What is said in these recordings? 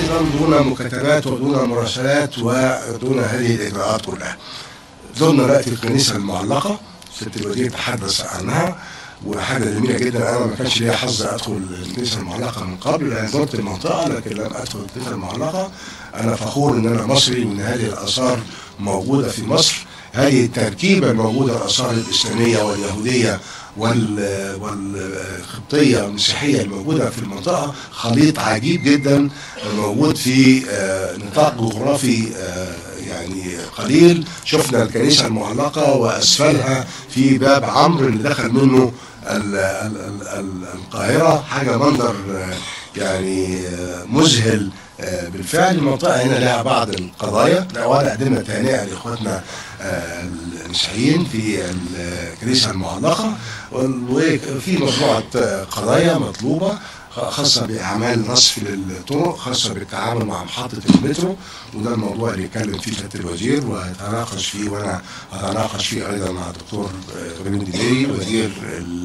ايضا دون مكاتبات ودون مراسلات ودون هذه الاجراءات كلها. زرنا دلوقتي الكنيسه المعلقه ست الوزير تحدث عنها وحاجه جميله جدا انا ما كانش ليا حظ ادخل الكنيسه المعلقه من قبل لان زرت المنطقه لكن لم ادخل الكنيسه المعلقه انا فخور ان انا مصري وان هذه الاثار موجوده في مصر هذه التركيبه الموجوده الاثار الاسلاميه واليهوديه وال والقبطيه والمسيحيه الموجوده في المنطقه خليط عجيب جدا موجود في آه، نطاق جغرافي آه، يعني قليل شفنا الكنيسه المعلقه واسفلها في باب عمرو اللي دخل منه ال ال ال ال القاهره حاجه منظر آه، يعني آه، مذهل آه، بالفعل المنطقه هنا لها بعض القضايا وانا قدمنا تهنئه لاخواتنا آه، المسيحيين في الكنيسه المعلقه وفي مجموعه آه، قضايا مطلوبه خاصة بأعمال نصف للطرق خاصة بالتعامل مع محطة المترو وده الموضوع اللي يتكلم فيه سيادة الوزير وهتناقش فيه وأنا هتناقش فيه أيضا مع الدكتور إبراهيم الدبيري وزير ال-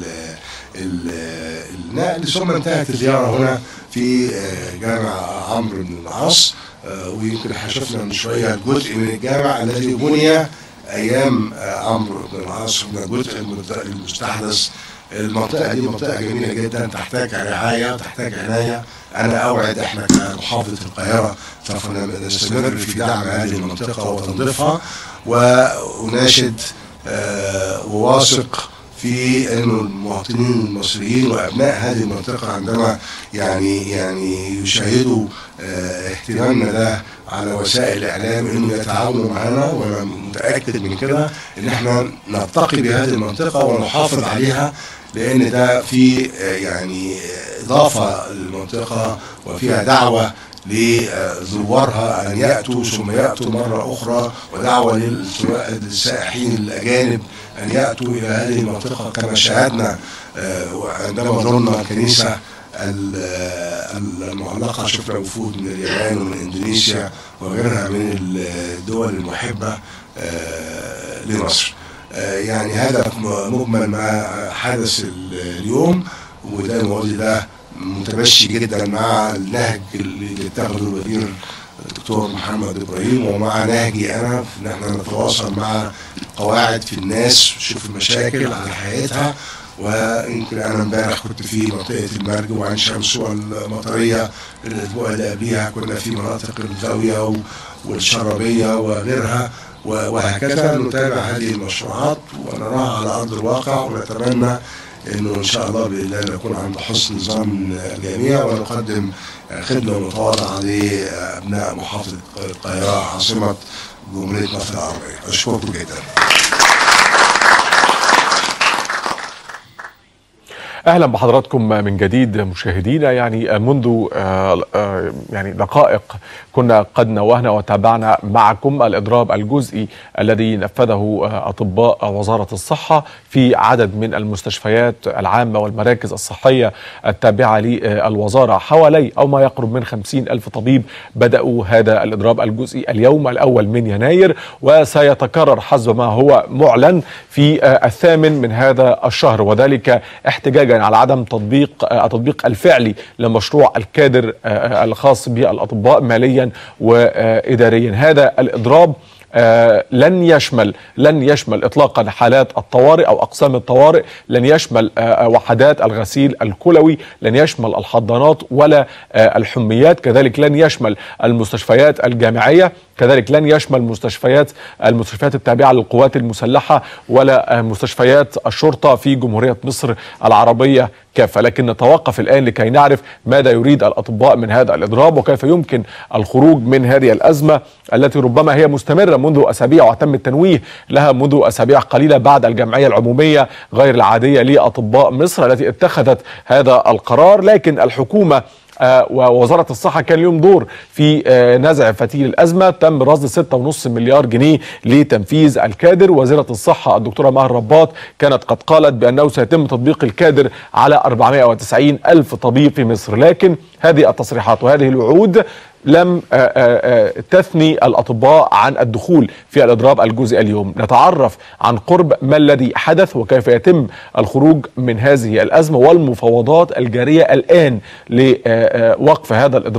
ال- النقل ثم انتهت الزيارة هنا في آه، جامع عمرو بن العاص آه، ويمكن احنا شفنا من شوية الجزء من الجامع الذي بني أيام آه، عمرو بن العاص من الجزء المستحدث المنطقة دي منطقة جميلة جدا تحتاج رعاية تحتاج عناية أنا أوعد إحنا كمحافظة القاهرة سوف نستمر في دعم هذه المنطقة وتنظيفها وأناشد آه، وواثق في انه المواطنين المصريين وابناء هذه المنطقه عندما يعني يعني يشاهدوا آه، اهتمامنا ده على وسائل الاعلام انه يتعاونوا معنا وانا متاكد من كده ان احنا نرتقي بهذه المنطقه ونحافظ عليها لان ده في آه، يعني اضافه للمنطقه وفيها دعوه لزوارها ان ياتوا ثم ياتوا مره اخرى ودعوه للسواء- للسائحين الاجانب ان ياتوا الى هذه المنطقه كما شاهدنا آه، عندما زرنا الكنيسه ال- آه، المعلقه شفنا وفود من اليابان ومن اندونيسيا وغيرها من الدول المحبه آه، لمصر. آه، يعني هذا م- مجمل ما حدث ال- اليوم وده الموضوع ده متمشي جدا مع النهج اللي اتخذه الوزير الدكتور محمد ابراهيم ومع نهجي انا في ان احنا نتواصل مع قواعد في الناس نشوف المشاكل على حقيقتها ويمكن انا امبارح كنت في منطقه المرج وعين شمس والمطريه الاسبوع اللي قبليها كنا في مناطق الزاويه و- والشرابيه وغيرها و- وهكذا نتابع هذه المشروعات ونراها على ارض الواقع ونتمنى انه ان شاء الله باذن الله نكون عند حسن ظن الجميع ونقدم خدمه متواضعه لابناء محافظه القاهره عاصمه جمهوريه مصر العربيه اشكركم جدا اهلا بحضراتكم من جديد مشاهدينا يعني منذ آه، آه، يعني دقائق كنا قد نوهنا وتابعنا معكم الاضراب الجزئي الذي نفذه آه، اطباء وزاره الصحه في عدد من المستشفيات العامه والمراكز الصحيه التابعه للوزاره حوالي او ما يقرب من خمسين الف طبيب بداوا هذا الاضراب الجزئي اليوم الاول من يناير وسيتكرر حسب ما هو معلن في آه، الثامن من هذا الشهر وذلك احتجاجا على عدم تطبيق آه، التطبيق الفعلي لمشروع الكادر آه، الخاص بالاطباء ماليا واداريا هذا الاضراب آه، لن يشمل لن يشمل اطلاقا حالات الطوارئ او اقسام الطوارئ لن يشمل آه، وحدات الغسيل الكلوي لن يشمل الحضانات ولا آه، الحميات كذلك لن يشمل المستشفيات الجامعيه كذلك لن يشمل مستشفيات المستشفيات التابعه للقوات المسلحه ولا آه، مستشفيات الشرطه في جمهوريه مصر العربيه كافه لكن نتوقف الان لكي نعرف ماذا يريد الاطباء من هذا الاضراب وكيف يمكن الخروج من هذه الازمه التي ربما هي مستمره منذ اسابيع وتم التنويه لها منذ اسابيع قليله بعد الجمعيه العموميه غير العاديه لاطباء مصر التي اتخذت هذا القرار لكن الحكومه آه، ووزارة الصحة كان لهم دور في آه، نزع فتيل الأزمة تم رصد 6.5 مليار جنيه لتنفيذ الكادر وزيرة الصحة الدكتورة ماهر رباط كانت قد قالت بأنه سيتم تطبيق الكادر على 490 ألف طبيب في مصر لكن هذه التصريحات وهذه الوعود لم آه، آه، آه، تثني الأطباء عن الدخول في الإضراب الجزئي اليوم نتعرف عن قرب ما الذي حدث وكيف يتم الخروج من هذه الأزمة والمفاوضات الجارية الآن لوقف هذا الإضراب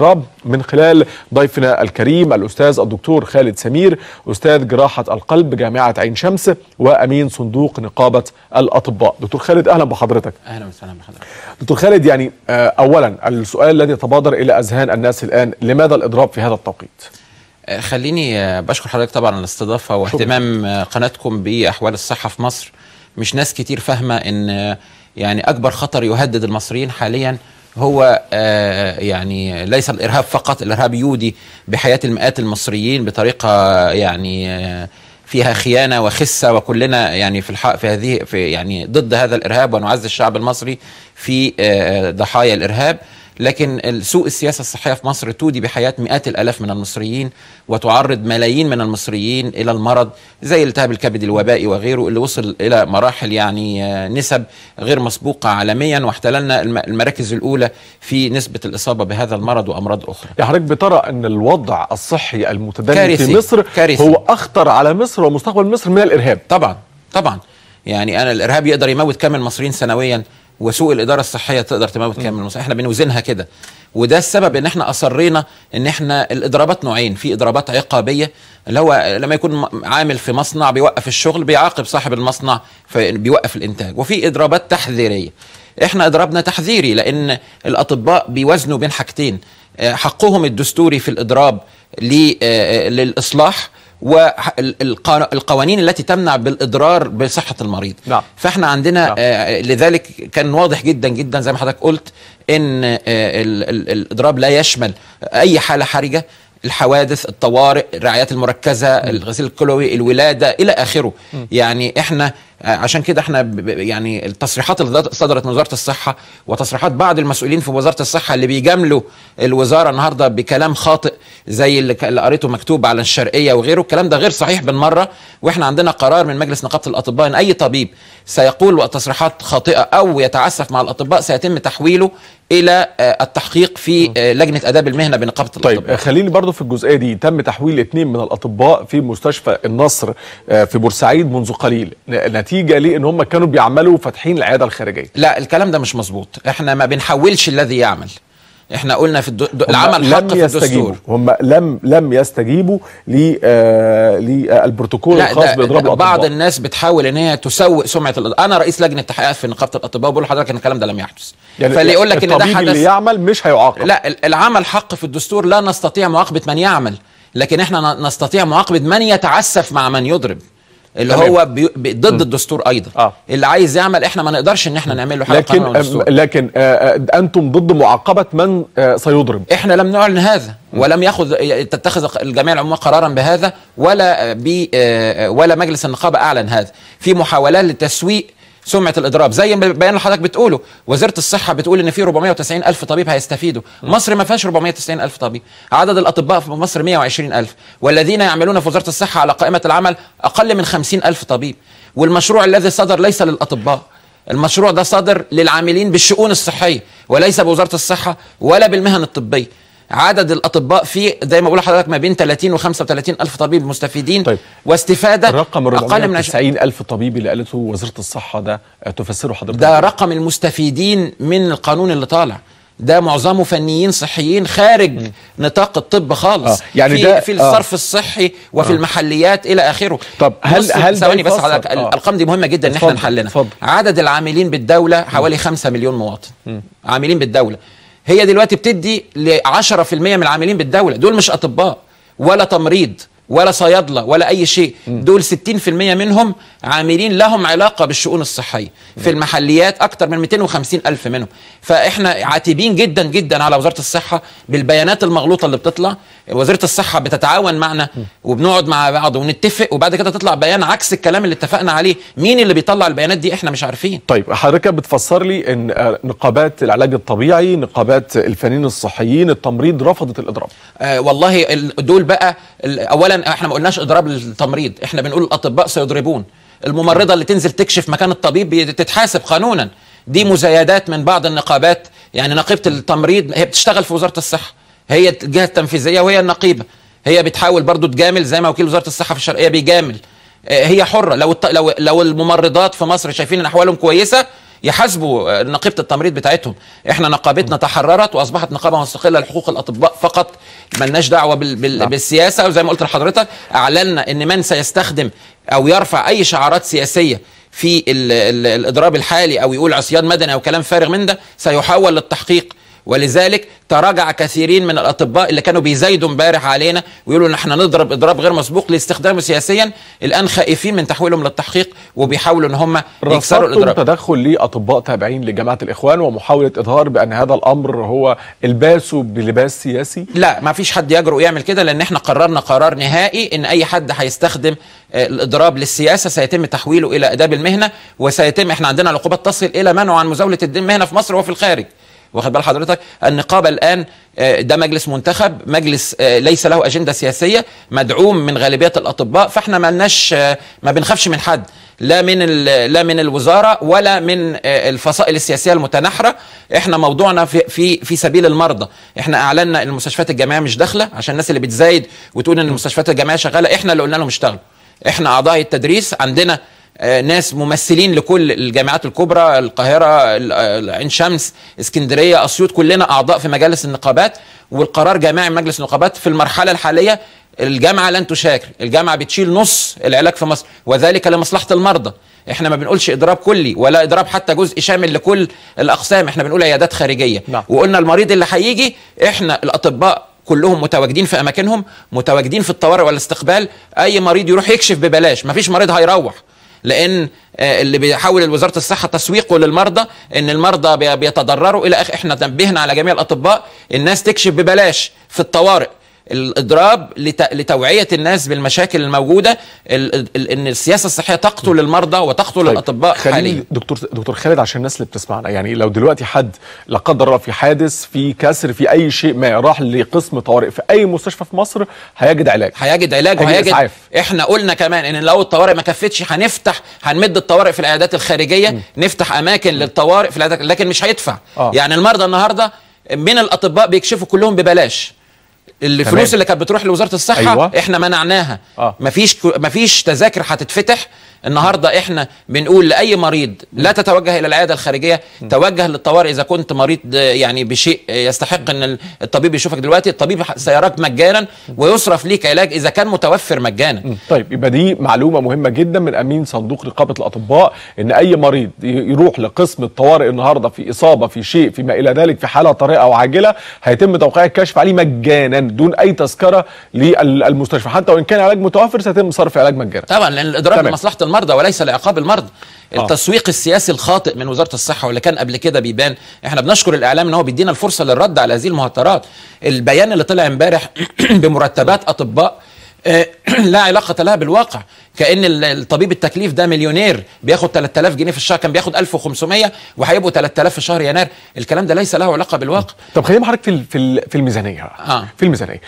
من خلال ضيفنا الكريم الاستاذ الدكتور خالد سمير استاذ جراحه القلب جامعه عين شمس وامين صندوق نقابه الاطباء دكتور خالد اهلا بحضرتك اهلا وسهلا بحضرتك دكتور خالد يعني آه، اولا السؤال الذي يتبادر الى اذهان الناس الان لماذا الاضراب في هذا التوقيت آه، خليني آه، بشكر حضرتك طبعا على الاستضافه واهتمام آه، قناتكم باحوال الصحه في مصر مش ناس كتير فاهمه ان آه، يعني اكبر خطر يهدد المصريين حاليا هو آه، يعني ليس الارهاب فقط الارهاب يودي بحياه المئات المصريين بطريقه يعني آه، فيها خيانه وخسه وكلنا يعني في الحق في هذه في يعني ضد هذا الارهاب ونعز الشعب المصري في آه، ضحايا الارهاب لكن سوء السياسه الصحيه في مصر تودي بحياه مئات الالاف من المصريين وتعرض ملايين من المصريين الى المرض زي التهاب الكبد الوبائي وغيره اللي وصل الى مراحل يعني آه، نسب غير مسبوقه عالميا واحتللنا الم- المراكز الاولى في نسبه الاصابه بهذا المرض وامراض اخرى. يعني حضرتك بترى ان الوضع الصحي المتدني كارثي، في مصر كارثي. هو اخطر على مصر ومستقبل مصر من الارهاب طبعا طبعا يعني انا الارهاب يقدر يموت كام من المصريين سنويا وسوء الاداره الصحيه تقدر تموت كام من المصريين احنا بنوزنها كده وده السبب ان احنا اصرينا ان احنا الاضرابات نوعين في اضرابات عقابيه اللي هو لما يكون م- عامل في مصنع بيوقف الشغل بيعاقب صاحب المصنع فبيوقف الانتاج وفي اضرابات تحذيريه احنا اضرابنا تحذيري لان الاطباء بيوازنوا بين حاجتين آه، حقهم الدستوري في الاضراب ل- آه، للاصلاح والقوانين التي تمنع بالاضرار بصحه المريض نعم. فاحنا عندنا نعم. آه لذلك كان واضح جدا جدا زي ما حضرتك قلت ان آه ال- ال- الاضراب لا يشمل اي حاله حرجه الحوادث الطوارئ الرعايات المركزه الغسيل الكلوي الولاده الى اخره يعني احنا آه، عشان كده احنا ب- ب- يعني التصريحات اللي صدرت من وزاره الصحه وتصريحات بعض المسؤولين في وزاره الصحه اللي بيجاملوا الوزاره النهارده بكلام خاطئ زي اللي ك- اللي قريته مكتوب على الشرقيه وغيره الكلام ده غير صحيح بالمره واحنا عندنا قرار من مجلس نقابه الاطباء ان اي طبيب سيقول تصريحات خاطئه او يتعسف مع الاطباء سيتم تحويله الى آه، التحقيق في آه، لجنه اداب المهنه بنقابه طيب الاطباء آه، خليني برضو في الجزئيه دي تم تحويل اثنين من الاطباء في مستشفى النصر آه، في بورسعيد منذ قليل ن- نتيجه لان هم كانوا بيعملوا فاتحين العياده الخارجيه لا الكلام ده مش مظبوط احنا ما بنحولش الذي يعمل احنا قلنا في الدو... هم العمل حق لم في يستجيبوا الدستور هم لم لم يستجيبوا ل آه، للبروتوكول لا الخاص ده باضراب ده بعض الاطباء الناس بتحاول ان هي تسوء سمعه الأطباء. انا رئيس لجنه تحقيقات في نقابه الاطباء وبقول لحضرتك ان الكلام ده لم يحدث فاللي يقول لك ان ده الطبيب اللي حدث يعمل مش هيعاقب لا ال- العمل حق في الدستور لا نستطيع معاقبه من يعمل لكن احنا ن- نستطيع معاقبه من يتعسف مع من يضرب اللي تمام. هو بي... بي- ضد الدستور ايضا آه. اللي عايز يعمل احنا ما نقدرش ان احنا نعمل له حاجه لكن قانون الدستور. آه، لكن آه، آه، انتم ضد معاقبه من آه، سيضرب احنا لم نعلن هذا ولم ياخذ تتخذ الجمعيه العموميه قرارا بهذا ولا ب ولا مجلس النقابه اعلن هذا في محاولات لتسويق سمعه الاضراب زي ما البيان اللي حضرتك بتقوله وزاره الصحه بتقول ان في 490 الف طبيب هيستفيدوا مصر ما فيهاش 490 الف طبيب عدد الاطباء في مصر 120 الف والذين يعملون في وزاره الصحه على قائمه العمل اقل من 50 الف طبيب والمشروع الذي صدر ليس للاطباء المشروع ده صادر للعاملين بالشؤون الصحيه وليس بوزاره الصحه ولا بالمهن الطبيه عدد الاطباء فيه زي ما بقول لحضرتك ما بين 30 و 35 الف طبيب مستفيدين طيب. واستفاده الرقم اقل من 20 490 الف طبيب اللي قالته وزاره الصحه ده آه، تفسره حضرتك ده رقم المستفيدين من القانون اللي طالع ده معظمه فنيين صحيين خارج نطاق الطب خالص آه، يعني في ده- في آه. الصرف الصحي وفي المحليات الى اخره طب هل- بص، هل ده ثواني بس يفسر- حضرتك آه. الارقام دي مهمه جدا ان احنا اتفضل، نحللها اتفضل. عدد العاملين بالدوله حوالي 5 مليون مواطن عاملين بالدوله هي دلوقتي بتدي ل 10% من العاملين بالدوله دول مش اطباء ولا تمريض ولا صيادله ولا اي شيء دول 60% منهم عاملين لهم علاقه بالشؤون الصحيه في المحليات اكتر من 250 الف منهم فاحنا عاتبين جدا جدا على وزاره الصحه بالبيانات المغلوطه اللي بتطلع وزاره الصحه بتتعاون معنا وبنقعد مع بعض ونتفق وبعد كده تطلع بيان عكس الكلام اللي اتفقنا عليه مين اللي بيطلع البيانات دي احنا مش عارفين طيب حضرتك بتفسر لي ان آه، نقابات العلاج الطبيعي نقابات الفنانين الصحيين التمريض رفضت الاضراب آه والله ال- دول بقى ال- اولا احنا ما قلناش اضراب للتمريض احنا بنقول الاطباء سيضربون الممرضه اللي تنزل تكشف مكان الطبيب بي- تتحاسب قانونا دي مزايدات من بعض النقابات يعني نقيبه التمريض هي بتشتغل في وزاره الصحه هي الجهه التنفيذيه وهي النقيبه هي بتحاول برضو تجامل زي ما وكيل وزاره الصحه في الشرقيه بيجامل آه، هي حره لو الط... لو لو الممرضات في مصر شايفين ان احوالهم كويسه يحاسبوا نقيبه التمريض بتاعتهم احنا نقابتنا تحررت واصبحت نقابه مستقله لحقوق الاطباء فقط ملناش دعوه بال بال نعم. بالسياسه وزي ما قلت لحضرتك اعلنا ان من سيستخدم او يرفع اي شعارات سياسيه في ال ال الاضراب الحالي او يقول عصيان مدني او كلام فارغ من ده سيحول للتحقيق ولذلك تراجع كثيرين من الاطباء اللي كانوا بيزايدوا امبارح علينا ويقولوا ان احنا نضرب اضراب غير مسبوق لاستخدامه سياسيا الان خائفين من تحويلهم للتحقيق وبيحاولوا ان هم يكسروا رصدتم الاضراب تدخل لاطباء تابعين لجماعه الاخوان ومحاوله اظهار بان هذا الامر هو الباسه بلباس سياسي لا ما فيش حد يجرؤ يعمل كده لان احنا قررنا قرار نهائي ان اي حد هيستخدم آه، الاضراب للسياسه سيتم تحويله الى اداب المهنه وسيتم احنا عندنا العقوبات تصل الى منع عن مزاوله الدين المهنه في مصر وفي الخارج واخد بال حضرتك النقابه الان آه، ده مجلس منتخب مجلس آه، ليس له اجنده سياسيه مدعوم من غالبيه الاطباء فاحنا ما لناش آه، ما بنخافش من حد لا من ال- لا من الوزاره ولا من آه، الفصائل السياسيه المتناحره احنا موضوعنا في في في سبيل المرضى احنا اعلنا ان المستشفيات الجامعيه مش داخله عشان الناس اللي بتزايد وتقول ان المستشفيات الجامعيه شغاله احنا اللي قلنا لهم اشتغلوا احنا اعضاء التدريس عندنا آه، ناس ممثلين لكل الجامعات الكبرى القاهره ال- ال- عين شمس اسكندريه اسيوط كلنا اعضاء في مجالس النقابات والقرار جماعي من مجلس النقابات في المرحله الحاليه الجامعه لن تشاكر الجامعه بتشيل نص العلاج في مصر وذلك لمصلحه المرضى احنا ما بنقولش اضراب كلي ولا اضراب حتى جزء شامل لكل الاقسام احنا بنقول عيادات خارجيه نعم. وقلنا المريض اللي هيجي احنا الاطباء كلهم متواجدين في اماكنهم متواجدين في الطوارئ والاستقبال اي مريض يروح يكشف ببلاش مفيش مريض هيروح لان آه، اللي بيحاول وزاره الصحه تسويقه للمرضى ان المرضى بي- بيتضرروا الى اخر احنا نبهنا على جميع الاطباء الناس تكشف ببلاش في الطوارئ الاضراب لت- لتوعيه الناس بالمشاكل الموجوده ال- ال- ان السياسه الصحيه تقتل المرضى وتقتل طيب، الاطباء خليني حاليا دكتور دكتور خالد عشان الناس اللي بتسمعنا يعني لو دلوقتي حد لا قدر الله في حادث في كسر في اي شيء ما راح لقسم طوارئ في اي مستشفى في مصر هيجد علاج هيجد علاج هيجي وهيجد إسعاف. احنا قلنا كمان ان لو الطوارئ ما كفتش هنفتح هنمد الطوارئ في العيادات الخارجيه نفتح اماكن للطوارئ في العيادات لكن مش هيدفع آه. يعني المرضى النهارده من الاطباء بيكشفوا كلهم ببلاش الفلوس تمام. اللي كانت بتروح لوزاره الصحه أيوة. احنا منعناها آه. مفيش مفيش تذاكر هتتفتح النهارده احنا بنقول لاي مريض لا تتوجه الى العياده الخارجيه توجه للطوارئ اذا كنت مريض آه، يعني بشيء آه، يستحق ان الطبيب يشوفك دلوقتي الطبيب سيراك مجانا ويصرف ليك علاج اذا كان متوفر مجانا طيب يبقى دي معلومه مهمه جدا من امين صندوق رقابه الاطباء ان اي مريض ي- يروح لقسم الطوارئ النهارده في اصابه في شيء فيما الى ذلك في حاله طارئه او عاجله هيتم توقيع الكشف عليه مجانا دون اي تذكره للمستشفى حتى وان كان علاج متوفر سيتم صرف علاج مجانا طبعا لان الاضراب تمام. لمصلحه المرضى وليس لعقاب المرضى آه. التسويق السياسي الخاطئ من وزاره الصحه واللي كان قبل كده بيبان احنا بنشكر الاعلام ان هو بيدينا الفرصه للرد على هذه المهاترات البيان اللي طلع امبارح بمرتبات اطباء آه، لا علاقة لها بالواقع كأن ال- الطبيب التكليف ده مليونير بياخد 3000 جنيه في الشهر كان بياخد 1500 وهيبقوا 3000 في شهر يناير الكلام ده ليس له علاقة بالواقع طب خلينا حضرتك في ال- في ال- في الميزانيه آه. في الميزانيه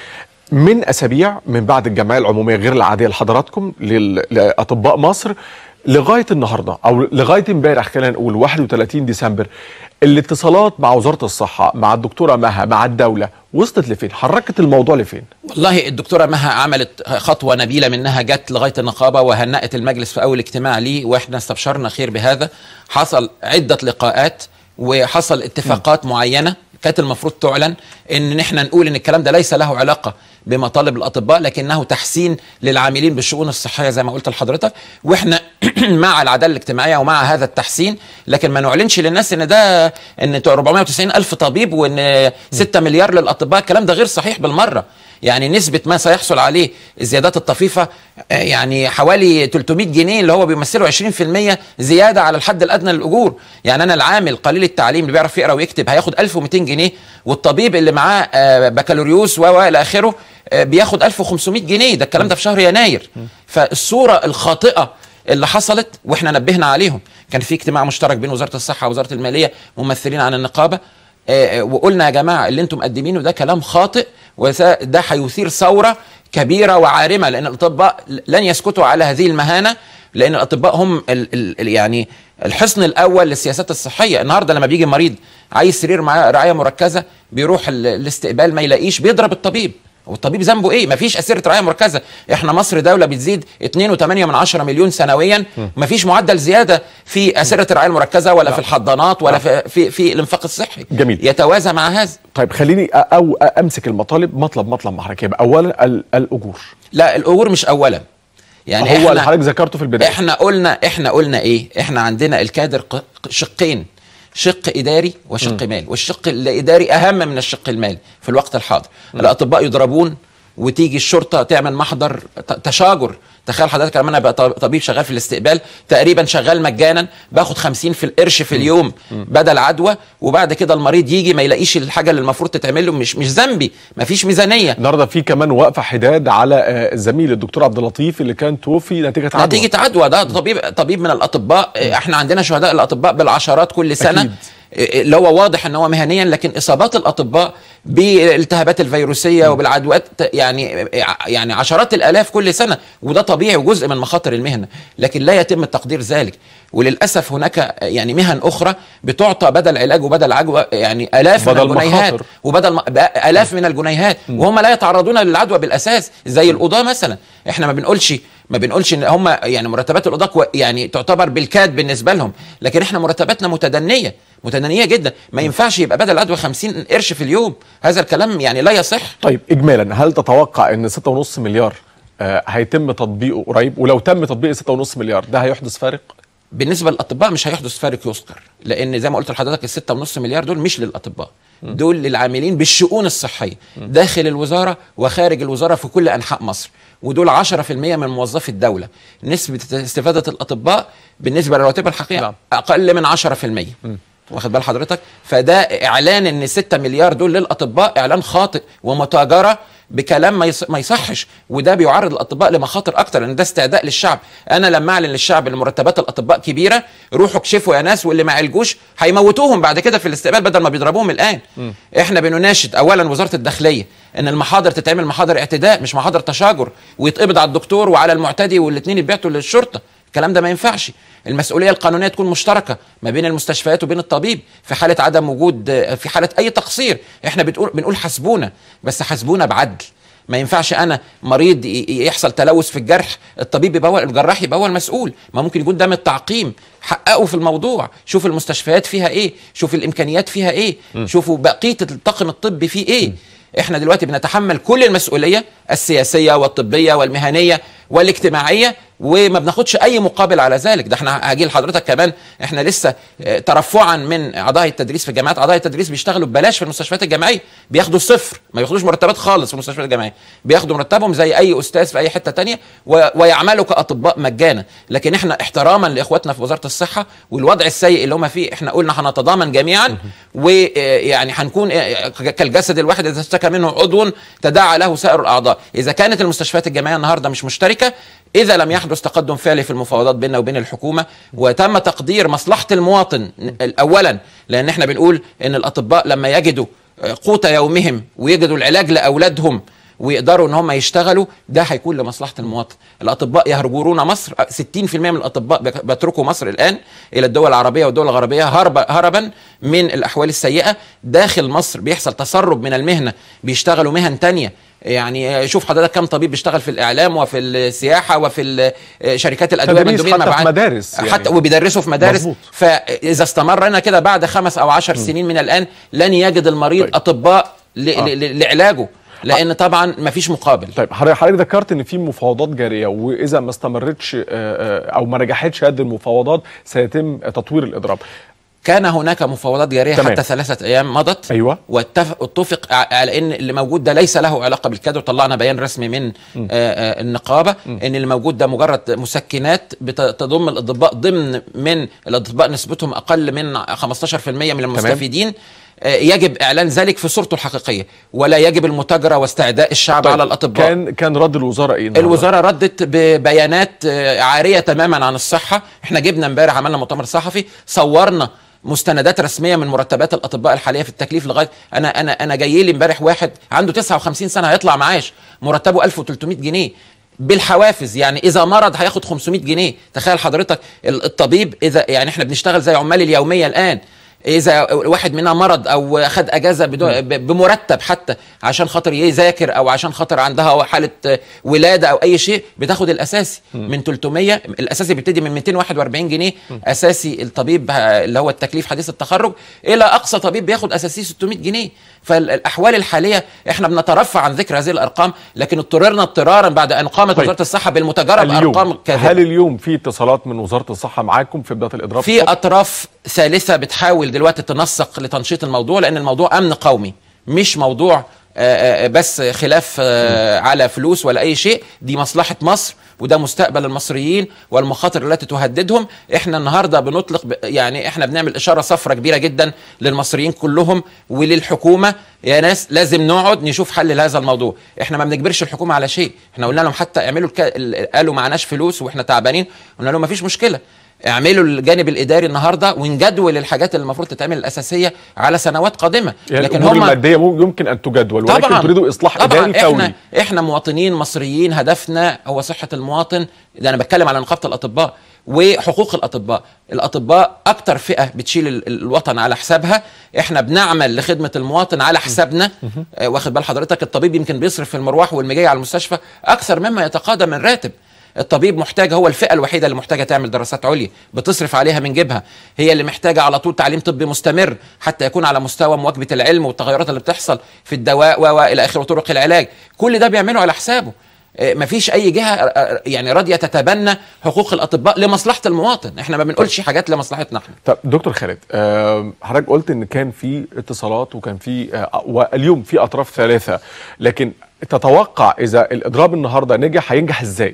من اسابيع من بعد الجمعيه العموميه غير العاديه لحضراتكم لل- لاطباء مصر لغايه النهارده او لغايه امبارح خلينا نقول 31 ديسمبر الاتصالات مع وزاره الصحه مع الدكتوره مها مع الدوله وصلت لفين؟ حركت الموضوع لفين؟ والله الدكتوره مها عملت خطوه نبيله منها جت لغايه النقابه وهنأت المجلس في اول اجتماع ليه واحنا استبشرنا خير بهذا حصل عده لقاءات وحصل اتفاقات معينه كانت المفروض تعلن ان احنا نقول ان الكلام ده ليس له علاقه بمطالب الاطباء لكنه تحسين للعاملين بالشؤون الصحيه زي ما قلت لحضرتك واحنا مع العداله الاجتماعيه ومع هذا التحسين لكن ما نعلنش للناس ان ده ان 490 الف طبيب وان 6 مليار للاطباء الكلام ده غير صحيح بالمره يعني نسبة ما سيحصل عليه الزيادات الطفيفة آه، يعني حوالي 300 جنيه اللي هو بيمثلوا 20% زيادة على الحد الأدنى للأجور يعني أنا العامل قليل التعليم اللي بيعرف يقرأ ويكتب هياخد 1200 جنيه والطبيب اللي معاه آه، بكالوريوس و و إلى آخره آه، بياخد 1500 جنيه ده الكلام ده في شهر يناير فالصورة الخاطئة اللي حصلت واحنا نبهنا عليهم كان في اجتماع مشترك بين وزارة الصحة ووزارة المالية ممثلين عن النقابة آه، وقلنا يا جماعه اللي انتم مقدمينه ده كلام خاطئ وده هيثير ثوره كبيره وعارمه لان الاطباء لن يسكتوا على هذه المهانه لان الاطباء هم ال ال يعني الحصن الاول للسياسات الصحيه النهارده لما بيجي مريض عايز سرير معاه رعايه مركزه بيروح ال- الاستقبال ما يلاقيش بيضرب الطبيب والطبيب ذنبه ايه مفيش اسيره رعايه مركزه احنا مصر دوله بتزيد 2.8 من 10 مليون سنويا مفيش معدل زياده في اسيره الرعايه المركزه ولا في الحضانات ولا في في, في الانفاق الصحي جميل. يتوازى مع هذا طيب خليني أ- او امسك المطالب مطلب مطلب مع حضرتك يبقى اولا ال- الاجور لا الاجور مش اولا يعني هو اللي إحنا- حضرتك ذكرته في البدايه احنا قلنا احنا قلنا ايه احنا عندنا الكادر ق- ق- شقين شق اداري وشق مالي والشق الاداري اهم من الشق المالي في الوقت الحاضر الاطباء يضربون وتيجي الشرطه تعمل محضر ت- تشاجر تخيل حضرتك لما انا بقى ط- طبيب شغال في الاستقبال تقريبا شغال مجانا باخد 50 في القرش في اليوم بدل عدوى وبعد كده المريض يجي ما يلاقيش الحاجه اللي المفروض تتعمل له مش مش ذنبي ما فيش ميزانيه النهارده في كمان وقفه حداد على آه، الزميل الدكتور عبد اللطيف اللي كان توفي نتيجه عدوى. نتيجه عدوى ده طبيب طبيب من الاطباء احنا عندنا شهداء الاطباء بالعشرات كل سنه أكيد. اللي هو واضح ان هو مهنيا لكن اصابات الاطباء بالالتهابات الفيروسيه وبالعدوات يعني يعني عشرات الالاف كل سنه وده طبيعي وجزء من مخاطر المهنه لكن لا يتم تقدير ذلك وللاسف هناك يعني مهن اخرى بتعطى بدل علاج وبدل عدوى يعني الاف من بدل الجنيهات مخاطر. وبدل م- بقى الاف من الجنيهات وهم لا يتعرضون للعدوى بالاساس زي القضاه مثلا احنا ما بنقولش ما بنقولش ان هم يعني مرتبات القضاه كو- يعني تعتبر بالكاد بالنسبه لهم لكن احنا مرتباتنا متدنيه متدنيه جدا ما ينفعش يبقى بدل العدوى 50 قرش في اليوم هذا الكلام يعني لا يصح طيب اجمالا هل تتوقع ان 6.5 مليار آه، هيتم تطبيقه قريب ولو تم تطبيق 6.5 مليار ده هيحدث فارق بالنسبه للاطباء مش هيحدث فارق يذكر لان زي ما قلت لحضرتك ال 6.5 مليار دول مش للاطباء دول للعاملين بالشؤون الصحيه داخل الوزاره وخارج الوزاره في كل انحاء مصر ودول 10% من موظفي الدوله نسبه استفاده الاطباء بالنسبه للرواتب الحقيقيه نعم. اقل من 10% واخد بال حضرتك فده اعلان ان 6 مليار دول للاطباء اعلان خاطئ ومتاجره بكلام ما يص- ما يصحش وده بيعرض الاطباء لمخاطر اكتر لان ده استعداء للشعب انا لما اعلن للشعب ان مرتبات الاطباء كبيره روحوا اكشفوا يا ناس واللي ما عالجوش هيموتوهم بعد كده في الاستقبال بدل ما بيضربوهم الان احنا بنناشد اولا وزاره الداخليه ان المحاضر تتعمل محاضر اعتداء مش محاضر تشاجر ويتقبض على الدكتور وعلى المعتدي والاثنين يتبعتوا للشرطه الكلام ده ما ينفعش المسؤوليه القانونيه تكون مشتركه ما بين المستشفيات وبين الطبيب في حاله عدم وجود في حاله اي تقصير احنا بنقول بنقول حاسبونا بس حاسبونا بعدل ما ينفعش انا مريض ي- ي- يحصل تلوث في الجرح الطبيب يبقى هو الجراح يبقى هو المسؤول ما ممكن يكون ده من التعقيم حققوا في الموضوع شوف المستشفيات فيها ايه شوف الامكانيات فيها ايه شوفوا بقيه الطاقم الطبي فيه ايه احنا دلوقتي بنتحمل كل المسؤوليه السياسيه والطبيه والمهنيه والاجتماعيه وما بناخدش اي مقابل على ذلك ده احنا هاجي لحضرتك كمان احنا لسه آه، ترفعا من اعضاء التدريس في الجامعات اعضاء التدريس بيشتغلوا ببلاش في المستشفيات الجامعيه بياخدوا صفر ما بياخدوش مرتبات خالص في المستشفيات الجامعيه بياخدوا مرتبهم زي اي استاذ في اي حته تانية و... ويعملوا كاطباء مجانا لكن احنا احتراما لاخواتنا في وزاره الصحه والوضع السيء اللي هم فيه احنا قلنا هنتضامن جميعا ويعني هنكون آه، كالجسد الواحد اذا اشتكى منه عضو تداعى له سائر الاعضاء اذا كانت المستشفيات الجامعيه النهارده مش مشتركه اذا لم يحدث تقدم فعلي في المفاوضات بيننا وبين الحكومه وتم تقدير مصلحه المواطن اولا لان احنا بنقول ان الاطباء لما يجدوا قوت يومهم ويجدوا العلاج لاولادهم ويقدروا ان هم يشتغلوا ده هيكون لمصلحه المواطن الاطباء يهجرون مصر 60% من الاطباء بيك- بيتركوا مصر الان الى الدول العربيه والدول الغربيه هرب هربا من الاحوال السيئه داخل مصر بيحصل تسرب من المهنه بيشتغلوا مهن تانية يعني شوف حضرتك كم طبيب بيشتغل في الاعلام وفي السياحه وفي ال- شركات الادويه تدريس مندوبين حتى في مبيعات. مدارس يعني. حتى وبيدرسوا في مدارس مظبوط. فاذا استمرنا كده بعد خمس او عشر سنين من الان لن يجد المريض طيب. اطباء ل- آه. ل- ل- لعلاجه لان طبعا مفيش مقابل طيب حضرتك حضرتك ذكرت ان في مفاوضات جاريه واذا ما استمرتش آه، آه، او ما نجحتش هذه المفاوضات سيتم تطوير الاضراب كان هناك مفاوضات جاريه تمام. حتى ثلاثه ايام مضت أيوة. واتفق اتفق ع- على ان اللي موجود ده ليس له علاقه بالكادر وطلعنا بيان رسمي من آه آه النقابه ان اللي موجود ده مجرد مسكنات بت- تضم الاطباء ضمن من الاطباء نسبتهم اقل من 15% من المستفيدين آه، يجب اعلان ذلك في صورته الحقيقيه ولا يجب المتاجره واستعداء الشعب على الاطباء كان كان رد الوزاره ايه النهاردة؟ الوزاره ردت ببيانات آه، عاريه تماما عن الصحه احنا جبنا امبارح عملنا مؤتمر صحفي صورنا مستندات رسميه من مرتبات الاطباء الحاليه في التكليف لغايه انا انا انا جاي لي امبارح واحد عنده 59 سنه هيطلع معاش مرتبه 1300 جنيه بالحوافز يعني اذا مرض هياخد 500 جنيه تخيل حضرتك ال- الطبيب اذا يعني احنا بنشتغل زي عمال اليوميه الان اذا واحد منا مرض او خد اجازه بدون ب- بمرتب حتى عشان خاطر يذاكر او عشان خاطر عندها حاله ولاده او اي شيء بتاخد الاساسي من 300 الاساسي بيبتدي من 241 جنيه اساسي الطبيب ه- اللي هو التكليف حديث التخرج الى اقصى طبيب بياخد اساسي 600 جنيه فالاحوال الحاليه احنا بنترفع عن ذكر هذه الارقام لكن اضطررنا اضطرارا بعد ان قامت طيب. وزاره الصحه بالمتجره بارقام اليوم كاذبه هل اليوم في اتصالات من وزاره الصحه معاكم في بدايه الاضراب في اطراف ثالثه بتحاول دلوقتي تنسق لتنشيط الموضوع لان الموضوع امن قومي مش موضوع آه، آه، بس خلاف آه، على فلوس ولا اي شيء دي مصلحه مصر وده مستقبل المصريين والمخاطر التي تهددهم احنا النهارده بنطلق ب- يعني احنا بنعمل اشاره صفرة كبيره جدا للمصريين كلهم وللحكومه يا ناس لازم نقعد نشوف حل لهذا الموضوع احنا ما بنجبرش الحكومه على شيء احنا قلنا لهم حتى اعملوا الك... ال- قالوا معناش فلوس واحنا تعبانين قلنا لهم ما فيش مشكله اعملوا الجانب الاداري النهارده ونجدول الحاجات اللي المفروض تتعمل الاساسيه على سنوات قادمه يعني لكن الامور هم الماديه مم- يمكن ان تجدول ولكن طبعا تريدوا اصلاح طبعا اداري فوري احنا احنا مواطنين مصريين هدفنا هو صحه المواطن ده انا بتكلم على نقابه الاطباء وحقوق الاطباء الاطباء اكتر فئه بتشيل ال- الوطن على حسابها احنا بنعمل لخدمه المواطن على حسابنا آه، واخد بال حضرتك الطبيب يمكن بيصرف في المروح والمجاي على المستشفى اكثر مما يتقاضى من راتب الطبيب محتاج هو الفئه الوحيده اللي محتاجه تعمل دراسات عليا بتصرف عليها من جيبها هي اللي محتاجه على طول تعليم طبي مستمر حتى يكون على مستوى مواكبه العلم والتغيرات اللي بتحصل في الدواء و- والى اخره وطرق العلاج كل ده بيعمله على حسابه آه، مفيش اي جهه آه، آه، يعني راضيه تتبنى حقوق الاطباء لمصلحه المواطن احنا ما بنقولش حاجات لمصلحتنا احنا طب دكتور خالد آه، حضرتك قلت ان كان في اتصالات وكان في آه، واليوم في اطراف ثلاثه لكن تتوقع اذا الاضراب النهارده نجح هينجح ازاي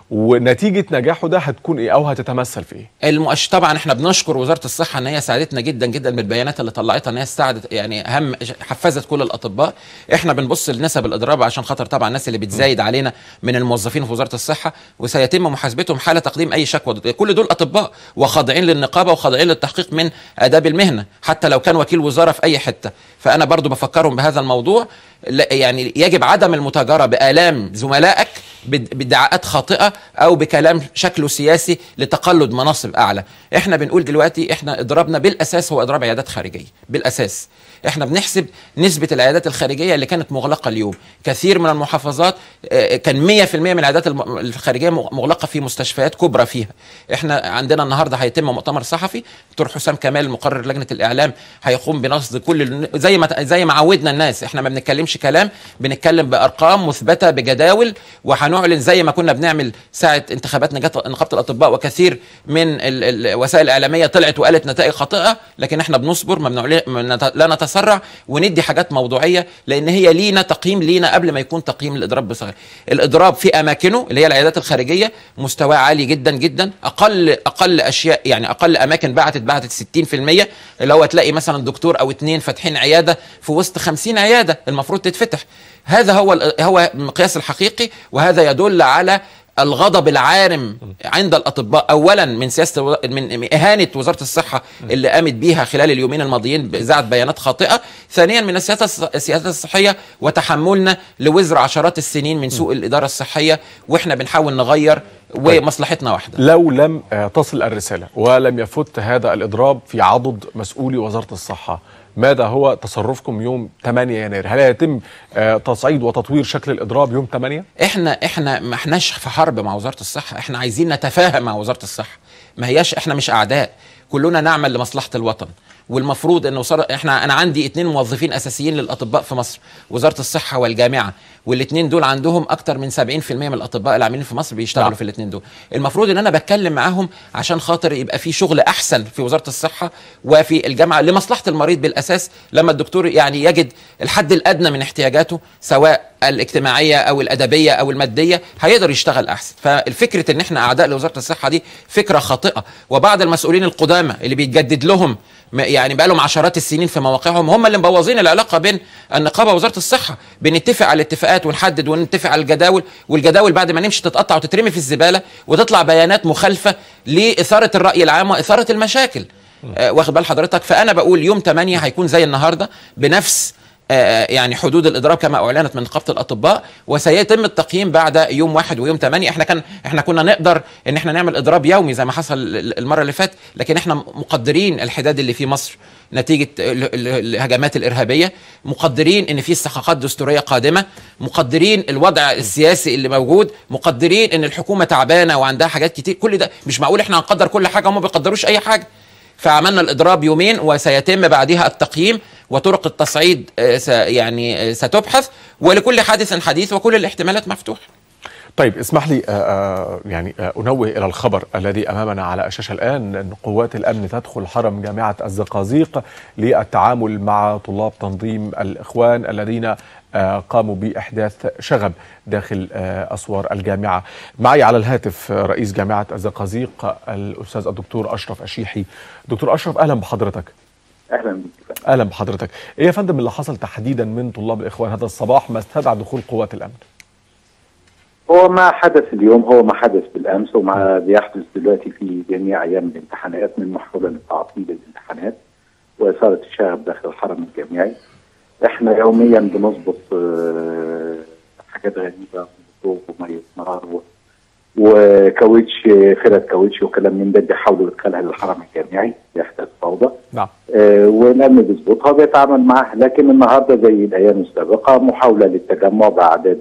ونتيجه نجاحه ده هتكون ايه او هتتمثل في ايه المؤش طبعا احنا بنشكر وزاره الصحه ان هي ساعدتنا جدا جدا بالبيانات اللي طلعتها ان هي ساعدت يعني اهم حفزت كل الاطباء احنا بنبص لنسب الاضراب عشان خاطر طبعا الناس اللي بتزايد علينا من الموظفين في وزاره الصحه وسيتم محاسبتهم حال تقديم اي شكوى ضد- كل دول اطباء وخاضعين للنقابه وخاضعين للتحقيق من اداب المهنه حتى لو كان وكيل وزاره في اي حته فانا برضو بفكرهم بهذا الموضوع لا- يعني يجب عدم المتاجره بالام زملائك بد- بادعاءات خاطئه او بكلام شكله سياسي لتقلد مناصب اعلى احنا بنقول دلوقتي احنا اضرابنا بالاساس هو اضراب عيادات خارجيه بالاساس احنا بنحسب نسبة العيادات الخارجية اللي كانت مغلقة اليوم كثير من المحافظات آه، كان 100% من العيادات الم- الخارجية مغلقة في مستشفيات كبرى فيها احنا عندنا النهاردة هيتم مؤتمر صحفي دكتور حسام كمال مقرر لجنة الإعلام هيقوم بنصد كل الن- زي ما زي ما عودنا الناس احنا ما بنتكلمش كلام بنتكلم بأرقام مثبتة بجداول وهنعلن زي ما كنا بنعمل ساعة انتخابات نجاة- نقابة الأطباء وكثير من ال- الوسائل الإعلامية طلعت وقالت نتائج خاطئة لكن احنا بنصبر ما بنعلن ما نت- لا نتسرع وندي حاجات موضوعية لأن هي لينا تقييم لينا قبل ما يكون تقييم الإضراب بصغير الإضراب في أماكنه اللي هي العيادات الخارجية مستواه عالي جدا جدا أقل أقل أشياء يعني أقل أماكن بعتت بعتت 60% اللي هو تلاقي مثلا دكتور أو اتنين فاتحين عيادة في وسط 50 عيادة المفروض تتفتح هذا هو ال- هو المقياس الحقيقي وهذا يدل على الغضب العارم عند الاطباء اولا من سياسه الو- من من اهانه وزاره الصحه اللي قامت بيها خلال اليومين الماضيين باذاعه بيانات خاطئه ثانيا من السياسه الص- السياسه الصحيه وتحملنا لوزر عشرات السنين من سوء الاداره الصحيه واحنا بنحاول نغير ومصلحتنا واحده لو لم آه، تصل الرسالة ولم يفت هذا الإضراب في عضد مسؤولي وزارة الصحة ماذا هو تصرفكم يوم 8 يناير هل يتم آه، تصعيد وتطوير شكل الإضراب يوم 8 احنا احنا ما احناش في حرب مع وزاره الصحه احنا عايزين نتفاهم مع وزاره الصحه ما هياش احنا مش اعداء كلنا نعمل لمصلحه الوطن والمفروض انه صار احنا انا عندي اتنين موظفين اساسيين للاطباء في مصر وزاره الصحه والجامعه والاثنين دول عندهم اكتر من 70% من الاطباء العاملين في مصر بيشتغلوا نعم. في الاثنين دول المفروض ان انا بتكلم معاهم عشان خاطر يبقى في شغل احسن في وزاره الصحه وفي الجامعه لمصلحه المريض بالاساس لما الدكتور يعني يجد الحد الادنى من احتياجاته سواء الاجتماعيه او الادبيه او الماديه هيقدر يشتغل احسن فالفكره ان احنا اعداء لوزاره الصحه دي فكره خاطئه وبعض المسؤولين القدامى اللي بيتجدد لهم م- يعني بقى لهم عشرات السنين في مواقعهم هم اللي مبوظين العلاقه بين النقابه ووزاره الصحه بنتفق على الاتفاقات ونحدد ونتفق على الجداول والجداول بعد ما نمشي تتقطع وتترمي في الزباله وتطلع بيانات مخالفه لاثاره الراي العام واثاره المشاكل آه واخد بال حضرتك فانا بقول يوم 8 هيكون زي النهارده بنفس آه، يعني حدود الاضراب كما اعلنت من نقابه الاطباء وسيتم التقييم بعد يوم واحد ويوم 8 احنا كان احنا كنا نقدر ان احنا نعمل اضراب يومي زي ما حصل المره اللي فاتت لكن احنا مقدرين الحداد اللي في مصر نتيجه ال- ال- الهجمات الارهابيه مقدرين ان في استحقاقات دستوريه قادمه مقدرين الوضع السياسي اللي موجود مقدرين ان الحكومه تعبانه وعندها حاجات كتير كل ده مش معقول احنا هنقدر كل حاجه هم ما بيقدروش اي حاجه فعملنا الاضراب يومين وسيتم بعدها التقييم وطرق التصعيد آه، س- يعني آه، ستبحث ولكل حادث حديث وكل الاحتمالات مفتوحه طيب اسمح لي آه، آه، يعني آه، انوه الى الخبر الذي امامنا على الشاشه الان ان قوات الامن تدخل حرم جامعه الزقازيق للتعامل مع طلاب تنظيم الاخوان الذين آه، قاموا باحداث شغب داخل آه، اسوار الجامعه. معي على الهاتف آه، رئيس جامعه الزقازيق الاستاذ الدكتور اشرف الشيحي. دكتور اشرف اهلا بحضرتك. اهلا بك اهلا بحضرتك. ايه يا فندم اللي حصل تحديدا من طلاب الاخوان هذا الصباح ما استدعى دخول قوات الامن؟ هو ما حدث اليوم هو ما حدث بالامس وما بيحدث دلوقتي في جميع ايام الامتحانات من محاوله لتعطيل الامتحانات واثاره الشغب داخل الحرم الجامعي. احنا يوميا بنظبط آه، حاجات غريبه ضوء وميه نار و- وكاوتش فرد كاوتش وكلام من ده بيحاولوا يدخلها للحرم الجامعي يحدث فوضى. نعم. آه، والامن بيظبطها بيتعامل معها لكن النهارده زي الايام السابقه محاوله للتجمع باعداد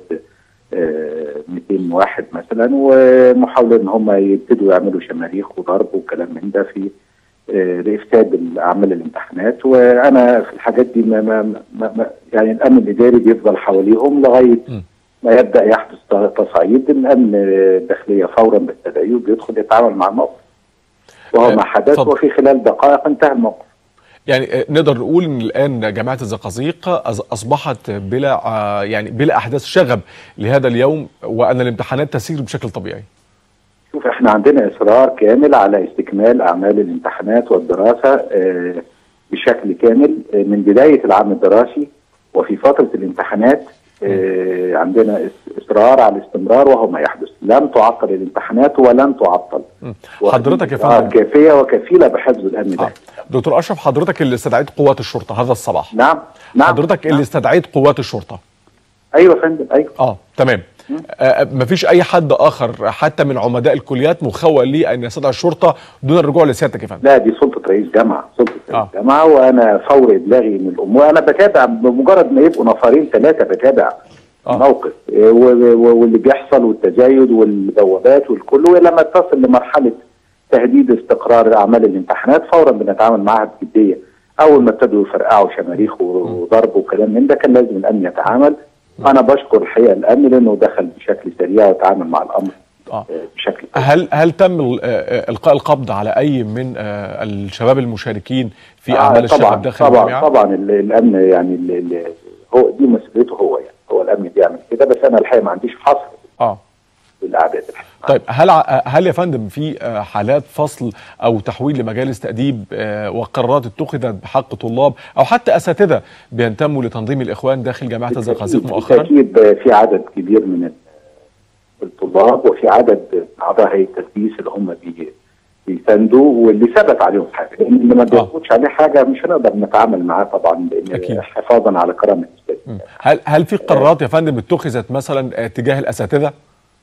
آه، 200 واحد مثلا ومحاوله ان هم يبتدوا يعملوا شماريخ وضرب وكلام من ده في آه، لافساد اعمال الامتحانات وانا في الحاجات دي ما ما ما ما يعني الامن الاداري بيفضل حواليهم لغايه م. ما يبدا يحدث تصعيد الامن الداخليه فورا بالتدعي وبيدخل يتعامل مع الموقف وهو آه، ما حدث اتفضل. وفي خلال دقائق انتهى الموقف يعني آه، نقدر نقول ان الان جامعه الزقازيق أص- اصبحت بلا آه، يعني بلا احداث شغب لهذا اليوم وان الامتحانات تسير بشكل طبيعي. شوف احنا عندنا اصرار كامل على استكمال اعمال الامتحانات والدراسه آه، بشكل كامل آه، من بدايه العام الدراسي وفي فتره الامتحانات آه، عندنا إس- اصرار على الاستمرار وهو ما يحدث لم تعطل الامتحانات ولن تعطل مم. حضرتك يا وإصرار فندم كافيه وكفيله بحفظ الامن آه. ده دكتور اشرف حضرتك اللي استدعيت قوات الشرطه هذا الصباح نعم نعم حضرتك نعم. اللي استدعيت قوات الشرطه ايوه يا فندم ايوه اه تمام آه مفيش اي حد اخر حتى من عمداء الكليات مخول لي ان يستدعي الشرطه دون الرجوع لسيادتك يا فندم لا دي سلطه رئيس جامعه سلطه رئيس آه. جامعه وانا فور ابلاغي من الامور انا بتابع بمجرد ما يبقوا نفرين ثلاثه بتابع آه. الموقف إيه، و- و- واللي بيحصل والتزايد والبوابات والكل ولما تصل لمرحله تهديد استقرار اعمال الامتحانات فورا بنتعامل معها بجديه اول ما ابتدوا يفرقعوا شماريخ وضرب وكلام من ده كان لازم الامن يتعامل انا بشكر الحقيقه الامن لانه دخل بشكل سريع وتعامل مع الامر آه. آه، بشكل هل هل تم ال- آه، القاء القبض على اي من آه، الشباب المشاركين في آه، اعمال طبعا الشغب داخل طبعا الجامعه؟ طبعا ال- الامن يعني ال- ال- هو دي مسؤوليته هو يعني هو الامن بيعمل كده بس انا الحقيقه ما عنديش حصر اه بالاعداد الحقيقة. طيب هل ع- هل يا فندم في آه، حالات فصل او تحويل لمجالس تاديب آه، وقرارات اتخذت بحق طلاب او حتى اساتذه بينتموا لتنظيم الاخوان داخل جامعه الزقازيق بالتأكيد- مؤخرا؟ بالتاكيد في عدد كبير من ال- الطلاب وفي عدد اعضاء هيئه التدريس اللي هم بي بيساندوا واللي ثبت عليهم حاجه لان اللي ما بيثبتش عليه حاجه مش هنقدر نتعامل معاه طبعا لان أكيد. حفاظا على كرامه الاستاذ مم. هل هل في قرارات يا فندم اتخذت مثلا آه، تجاه الاساتذه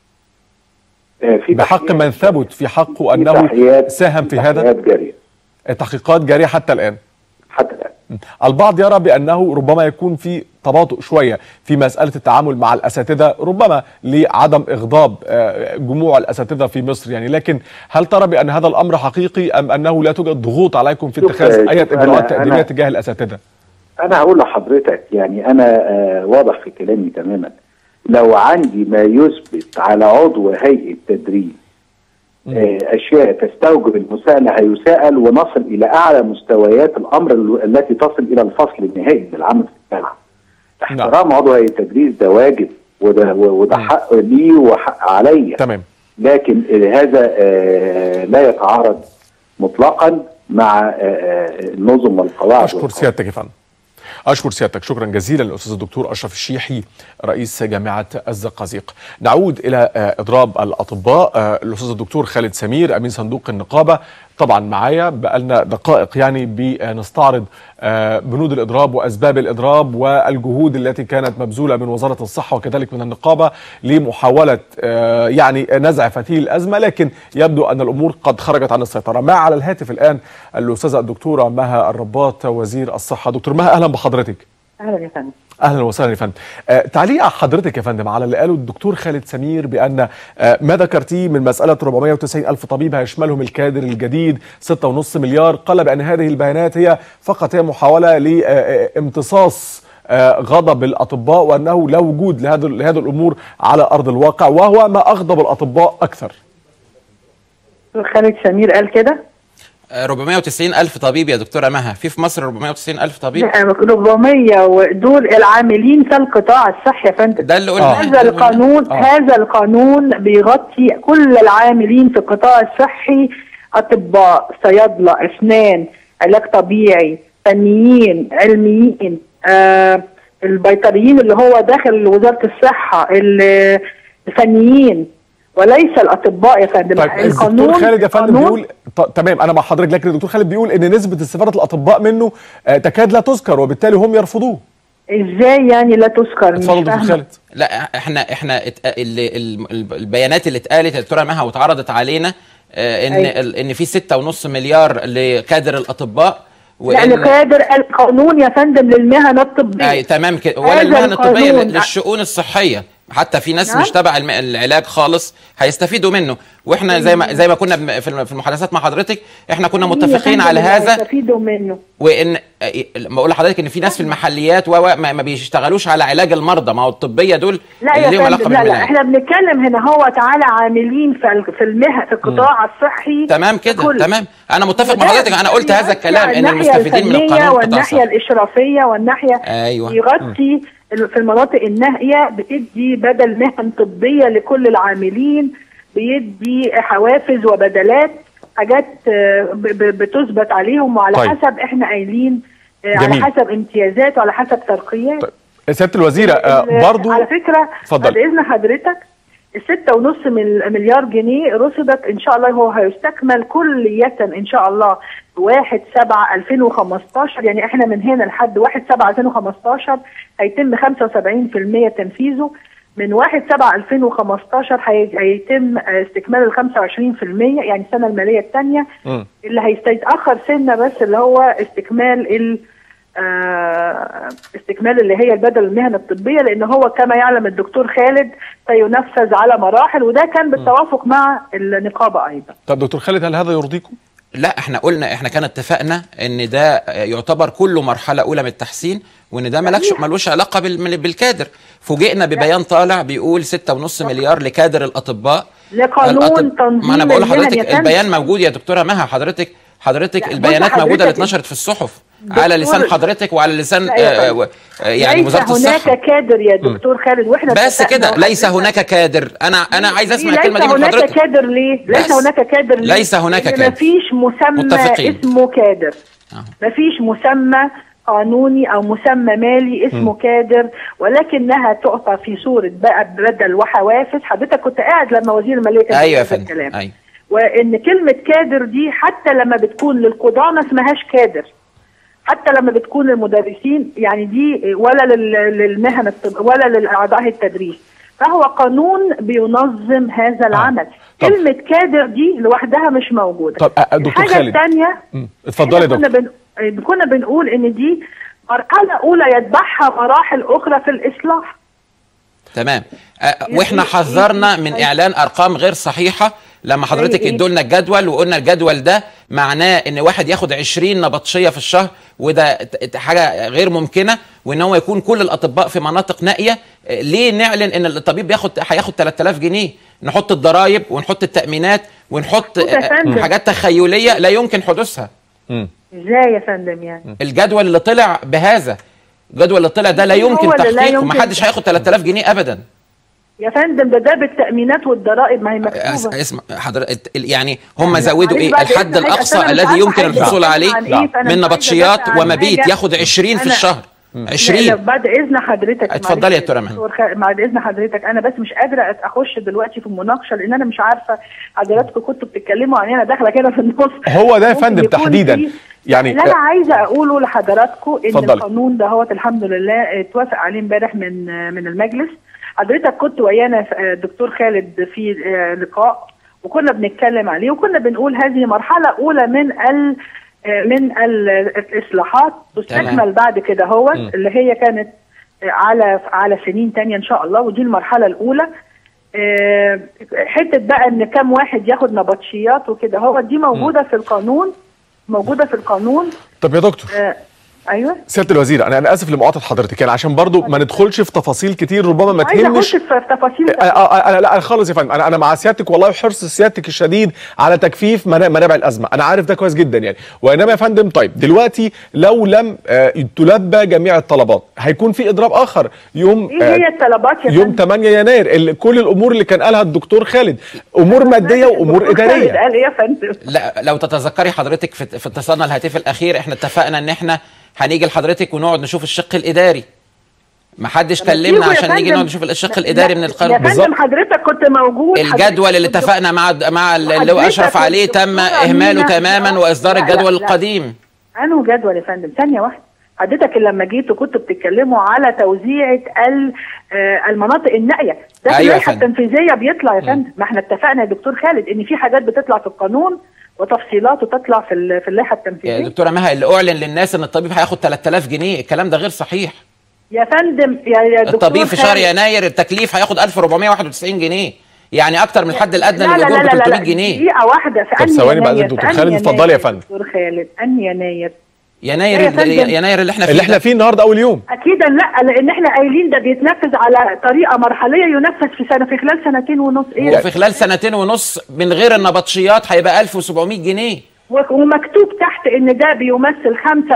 آه، في بحق تحقيقات- من ثبت في حقه في انه تحقيقات- ساهم في هذا تحقيقات جاريه تحقيقات جاريه حتى الان حتى الان البعض يرى بانه ربما يكون في تباطؤ شويه في مساله التعامل مع الاساتذه ربما لعدم اغضاب آه، جموع الاساتذه في مصر يعني لكن هل ترى بان هذا الامر حقيقي ام انه لا توجد ضغوط عليكم في شوف، اتخاذ اي شوف، أنا- اجراءات تاديبيه أنا- تجاه الاساتذه؟ انا هقول لحضرتك يعني انا آه واضح في كلامي تماما لو عندي ما يثبت على عضو هيئه تدريس آه اشياء تستوجب المساءله هيساءل ونصل الى اعلى مستويات الامر ال- التي تصل الى الفصل النهائي من العمل في الجامعه. احترام عضو هيئه التدريس ده واجب وده وده حق لي وحق عليا تمام لكن هذا آه لا يتعارض مطلقا مع آه، آه، النظم والقواعد اشكر والقواعد. سيادتك يا فندم اشكر سيادتك شكرا جزيلا للاستاذ الدكتور اشرف الشيحي رئيس جامعه الزقازيق نعود الى آه، اضراب الاطباء آه، الاستاذ الدكتور خالد سمير امين صندوق النقابه طبعا معايا بقالنا دقائق يعني بنستعرض آه، بنود الاضراب واسباب الاضراب والجهود التي كانت مبذوله من وزاره الصحه وكذلك من النقابه لمحاوله آه، يعني نزع فتيل الازمه لكن يبدو ان الامور قد خرجت عن السيطره ما على الهاتف الان الاستاذه الدكتوره مها الرباط وزير الصحه دكتور مها اهلا بحضرتك اهلا يا فندم اهلا وسهلا يا فندم آه تعليق حضرتك يا فندم على اللي قاله الدكتور خالد سمير بان آه ما ذكرتيه من مساله 490 الف طبيب هيشملهم الكادر الجديد 6.5 مليار قال بان هذه البيانات هي فقط هي محاوله لامتصاص آه غضب الاطباء وانه لا وجود لهذا لهذه الامور على ارض الواقع وهو ما اغضب الاطباء اكثر خالد سمير قال كده 490 ألف طبيب يا دكتورة مها في في مصر 490 ألف طبيب لا 400 ودول العاملين في القطاع الصحي يا فندم ده اللي قلناه هذا القانون آه. هذا القانون بيغطي كل العاملين في القطاع الصحي اطباء صيادله اسنان علاج طبيعي فنيين علميين آه البيطريين اللي هو داخل وزاره الصحه ال- الفنيين وليس الاطباء يا فندم طيب الدكتور خالد يا فندم قانون- بيقول ط- تمام انا مع حضرتك لكن الدكتور خالد بيقول ان نسبه استفاده الاطباء منه آه تكاد لا تذكر وبالتالي هم يرفضوه ازاي يعني لا تذكر مش اتفضل دكتور فاهمة. خالد لا احنا احنا ات- ال- ال- البيانات اللي اتقالت يا دكتوره مها واتعرضت علينا آه، ان أيوة. ال- ان في 6.5 مليار لكادر الاطباء يعني قادر القانون يا فندم للمهن الطبيه اي تمام كده ولا هذا المهن الطبيه القانون- للشؤون الصحيه حتى في ناس نعم. مش تبع الم- العلاج خالص هيستفيدوا منه واحنا زي ما زي ما كنا بم- في الم- في المحادثات مع حضرتك احنا كنا متفقين على هذا يستفيدوا منه وان ما اقول لحضرتك ان في ناس في المحليات و و- ما ما بيشتغلوش على علاج المرضى ما هو الطبيه دول لا اللي ليهم يا علاقه فندم لا لا بالعلاج احنا بنتكلم هنا هو تعالى عاملين في ال- في المهن في القطاع الصحي تمام كده كل. تمام انا متفق مع وده حضرتك انا قلت هذا الكلام ان الناحية المستفيدين من الفنية القانون قطاع والناحيه صحي الاشرافيه والناحيه أيوة. يغطي ال- في المناطق الناهيه بتدي بدل مهن طبيه لكل العاملين بيدي حوافز وبدلات حاجات آه، ب- ب- بتثبت عليهم وعلى طيب. حسب احنا قايلين آه، جميل. على حسب امتيازات وعلى حسب ترقيات طيب سياده الوزيره آه ال- برضو على فكره اتفضل. بعد اذن حضرتك الستة ونص مل- مليار جنيه رصدت ان شاء الله هو هيستكمل كلية ان شاء الله 1 7 2015 يعني احنا من هنا لحد 1 7 2015 هيتم 75% تنفيذه من 1 7 2015 هي- هيتم استكمال ال 25% يعني السنة المالية الثانية مم. اللي هيتأخر سنة بس اللي هو استكمال ال آه، استكمال اللي هي البدل المهن الطبيه لان هو كما يعلم الدكتور خالد سينفذ على مراحل وده كان بالتوافق مع النقابه ايضا. طب دكتور خالد هل هذا يرضيكم لا احنا قلنا احنا كان اتفقنا ان ده يعتبر كله مرحله اولى من التحسين وان ده ملكش ملوش علاقه بال- بالكادر فوجئنا ببيان طالع بيقول 6.5 مليار لكادر الاطباء لقانون الأطب- تنظيم ما انا بقول المهن يا لحضرتك فندم. البيان موجود يا دكتوره مها حضرتك حضرتك لا، البيانات بص موجوده اللي حضرتك- اتنشرت في الصحف دكتور- على لسان حضرتك وعلى لسان لا يا آه، فندم. آه، يعني ليس وزاره هناك الصحه كادر يا دكتور خالد واحنا بس اتفقنا كده ليس وحضرتك- هناك كادر انا انا عايز اسمع ليس الكلمه دي من هناك حضرتك كادر ليه؟ ليس بس. هناك كادر ليه؟ ليس هناك لأن كادر. مفيش مسمى متفقين. اسمه كادر آه. مفيش مسمى قانوني او مسمى مالي اسمه كادر ولكنها تعطى في صوره بقى بدل وحوافز حضرتك كنت قاعد لما وزير الماليه كان ايوه يا بيقول فندم الكلام ايوه وان كلمه كادر دي حتى لما بتكون للقضاه ما اسمهاش كادر حتى لما بتكون للمدرسين يعني دي ولا لل- للمهن الطب ولا للاعضاء التدريس فهو قانون بينظم هذا العمل طب. كلمه كادر دي لوحدها مش موجوده طب آه، دكتور الحاجه خالد الثانيه مم. اتفضلي يا كنا دكتور بن... كنا بنقول ان دي مرحله اولى يتبعها مراحل اخرى في الاصلاح تمام أه واحنا حذرنا من اعلان ارقام غير صحيحه لما حضرتك إيه؟ ادولنا الجدول وقلنا الجدول ده معناه ان واحد ياخد 20 نبطشيه في الشهر وده ت- ت- حاجه غير ممكنه وان هو يكون كل الاطباء في مناطق نائيه آه، ليه نعلن ان الطبيب بياخد هياخد 3000 جنيه نحط الضرايب ونحط التامينات ونحط محطوط يا آه، فندم. حاجات تخيليه لا يمكن حدوثها مم. ازاي يا فندم يعني الجدول اللي طلع بهذا الجدول اللي طلع ده لا هو يمكن اللي لا تحقيقه يمكن ومحدش هياخد 3000 جنيه ابدا يا فندم ده ده بالتامينات والضرائب ما هي مكتوبه اسمع حضرتك يعني هم لا، زودوا معلش ايه بعد الحد إذنك، الاقصى أصل أنا مش الذي عارفة يمكن حاجة الحصول عن عليه إيه، فأنا مش من عايزة نبطشيات أدافع عن ومبيت حاجة. ياخد 20 في أنا- الشهر لا، 20 بعد اذن حضرتك اتفضلي معلش يا دكتورة مها. دكتور خ- بعد اذن حضرتك انا بس مش قادره أت- اخش دلوقتي في المناقشه لان انا مش عارفه حضراتكم كنتوا بتتكلموا عن انا داخله كده في النص هو ده يا ممكن فندم يكون تحديداً. في- يعني- اللي انا عايزه اقوله لحضراتكم ان اتفضلي. القانون ده هو الحمد لله اتوافق عليه امبارح من من المجلس حضرتك كنت ويانا في- الدكتور خالد في آه، لقاء وكنا بنتكلم عليه وكنا بنقول هذه مرحله اولى من ال آه، من ال- الاصلاحات تستكمل بعد كده هو اللي هي كانت آه، على على سنين تانية ان شاء الله ودي المرحله الاولى آه، حته بقى ان كم واحد ياخد نبطشيات وكده هو دي موجوده في القانون موجوده في القانون طب يا دكتور آه ايوه سياده الوزير انا انا اسف لمقاطعه حضرتك يعني عشان برضو ما ندخلش في تفاصيل كتير ربما ما عايزه تهمش اخش في تفاصيل آه، آه، انا لا أنا خالص يا فندم انا انا مع سيادتك والله وحرص سيادتك الشديد على تكفيف منا- منابع الازمه انا عارف ده كويس جدا يعني وانما يا فندم طيب دلوقتي لو لم آه، تلبى جميع الطلبات هيكون في اضراب اخر يوم ايه هي الطلبات يا يوم فندم؟ 8 يناير اللي كل الامور اللي كان قالها الدكتور خالد امور ماديه وامور الدكتور خالد اداريه قال ايه يا فندم لا لو تتذكري حضرتك في, في اتصالنا الهاتفي الاخير احنا اتفقنا ان احنا هنيجي لحضرتك ونقعد نشوف الشق الاداري ما حدش كلمنا تيجوا يا عشان نيجي فندم. نقعد نشوف الشق الاداري لا، من يا القانون فندم حضرتك كنت موجود الجدول اللي حضرتك كنت- اتفقنا مع مع اللي هو حضرتك اشرف عليه تم الدكتورة اهماله مينا- تماما لا، واصدار لا، الجدول لا، لا. القديم انه جدول يا فندم ثانيه واحده حضرتك لما جيتوا كنتوا بتتكلموا على توزيعه ال- آه، المناطق النائيه ده في أيوة يا اللائحه فندم. التنفيذيه بيطلع يا فندم ما احنا اتفقنا يا دكتور خالد ان في حاجات بتطلع في القانون وتفصيلاته تطلع في ال- في اللائحه يا التنفيذيه دكتوره مها اللي اعلن للناس ان الطبيب هياخد 3000 جنيه الكلام ده غير صحيح يا فندم يا يا دكتور الطبيب في شهر خالد. يناير التكليف هياخد 1491 جنيه يعني اكتر من الحد الادنى لا لا للاجور ب لا لا 300 لا جنيه دقيقة واحدة في طب أنهي ثواني بعد يناير؟ الدكتور في خالد، أنهي اتفضلي يا يناير فندم. دكتور خالد أنهي يناير يناير يا فندم. يناير اللي احنا فيه اللي احنا ده. فيه النهارده اول يوم أكيدا لا لأن إحنا قايلين ده بيتنفذ على طريقة مرحلية ينفذ في سنة في خلال سنتين ونص إيه وفي خلال سنتين ونص من غير النبطشيات هيبقى 1700 جنيه و- ومكتوب تحت إن ده بيمثل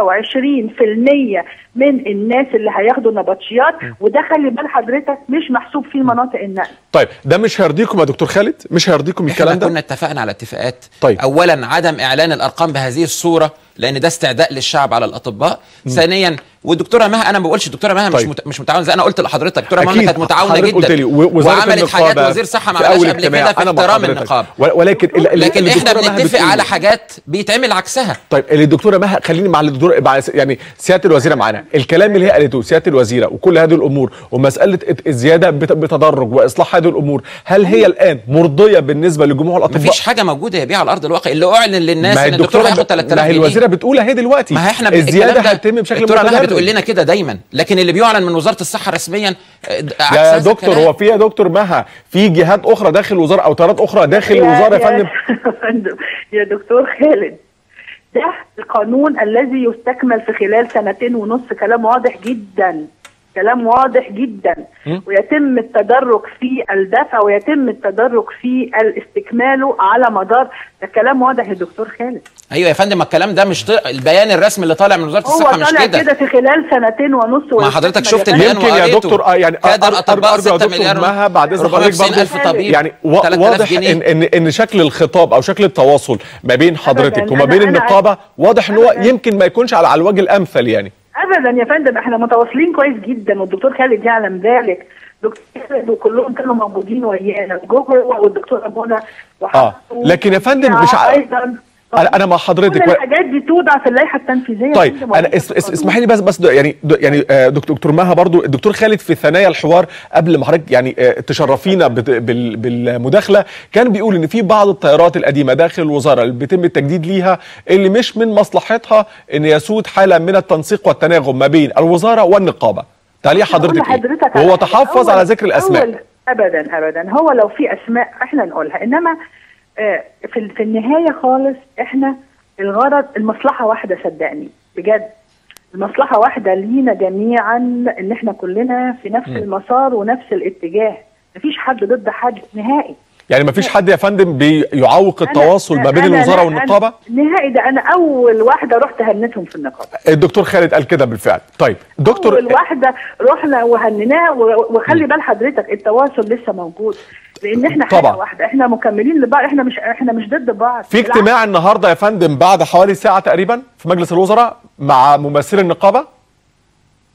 25% من الناس اللي هياخدوا نبطشيات وده خلي بال حضرتك مش محسوب فيه مناطق النقل طيب ده مش هيرضيكم يا دكتور خالد مش هيرضيكم احنا الكلام ده كنا اتفقنا على اتفاقات طيب. اولا عدم اعلان الارقام بهذه الصوره لان ده استعداء للشعب على الاطباء ثانيا والدكتوره مها انا ما بقولش الدكتوره مها مش طيب. مت... مش متعاونه زي انا قلت لحضرتك الدكتوره مها أكيد. كانت متعاونه حضرتك جدا قلت لي و- وزارة وعملت حاجات النقابة وزير صحه ما في عملهاش أول قبل اجتماع. كده في أنا مع احترام حضرتك. النقابه ول- ولكن ال- ال- لكن اللي احنا الدكتورة مها بنتفق بتقوله. على حاجات بيتعمل عكسها طيب اللي الدكتوره مها خليني مع الدكتوره مع س- يعني سياده الوزيره معانا الكلام اللي هي قالته سياده الوزيره وكل هذه الامور ومساله الت- الزياده بت- بتدرج واصلاح هذه الامور هل هي الان مرضيه بالنسبه لجموع الاطباء مفيش حاجه موجوده يا بيه على ارض الواقع اللي اعلن للناس ما هي ان الدكتور الدكتوره هياخد ب- 3000 ما هي جنيه الوزيره بتقول اهي دلوقتي ما احنا الزياده الكلام ده- هتتم بشكل الدكتوره مها متدرج بتقول لنا كده دايما لكن اللي بيعلن من وزاره الصحه رسميا آه، عكس يا هذا دكتور الكلام. هو في يا دكتور مها في جهات اخرى داخل الوزاره او تيارات اخرى داخل الوزاره يا فندم فندم يا دكتور خالد ده القانون الذي يستكمل في خلال سنتين ونص كلام واضح جدا كلام واضح جدا ويتم التدرج في الدفع ويتم التدرج في الاستكماله على مدار ده كلام واضح يا دكتور خالد ايوه يا فندم الكلام ده مش ط... البيان الرسمي اللي طالع من وزاره هو الصحه مش طالع كده كده في خلال سنتين ونص ما حضرتك ويستكمل شفت يا البيان فندم. يمكن يا وقريته. دكتور اه يعني كادر أر- أر- اطباء أرجو يا 6 دكتور مليار مها بعد اذن حضرتك 490 برضه الف طبيب يعني و- 3000 واضح جنيه. ان ان ان شكل الخطاب او شكل التواصل ما بين حضرتك أبداً. وما أنا- بين أنا- النقابه واضح ان هو أبداً. يمكن ما يكونش على على الوجه الامثل يعني ابدا يا فندم احنا متواصلين كويس جدا والدكتور خالد يعلم ذلك دكتور خالد وكلهم كانوا موجودين ويانا جوجل والدكتوره منى آه. لكن يا فندم مش ع- ايضا انا انا مع حضرتك كل و- الحاجات دي توضع في اللائحه التنفيذيه يا طيب فندم، انا وفي اس اس القانون. اسمحي لي بس بس د- يعني د- يعني آه، دكتور دكتور مها برضو الدكتور خالد في ثنايا الحوار قبل ما حضرتك يعني آه، تشرفينا بت- بال- بالمداخله كان بيقول ان في بعض الطيارات القديمه داخل الوزاره اللي بيتم التجديد ليها اللي مش من مصلحتها ان يسود حاله من التنسيق والتناغم ما بين الوزاره والنقابه تعليق أقول حضرتك ايه لحضرتك على وهو حاجة. تحفظ أول- على ذكر الاسماء أول ابدا ابدا هو لو في اسماء احنا نقولها انما آه، في في النهايه خالص احنا الغرض المصلحه واحده صدقني بجد المصلحه واحده لينا جميعا ان احنا كلنا في نفس المسار ونفس الاتجاه مفيش حد ضد حد نهائي يعني ما فيش حد يا فندم بيعوق أنا- التواصل ما بين أنا الوزاره لا، والنقابه أنا نهائي ده انا اول واحده رحت هنتهم في النقابه الدكتور خالد قال كده بالفعل طيب دكتور اول واحده رحنا وهنناه و- وخلي بال حضرتك التواصل لسه موجود لان احنا حاجه طبعا. واحده احنا مكملين لبعض احنا مش احنا مش ضد بعض في بالعكس. اجتماع النهارده يا فندم بعد حوالي ساعه تقريبا في مجلس الوزراء مع ممثلي النقابه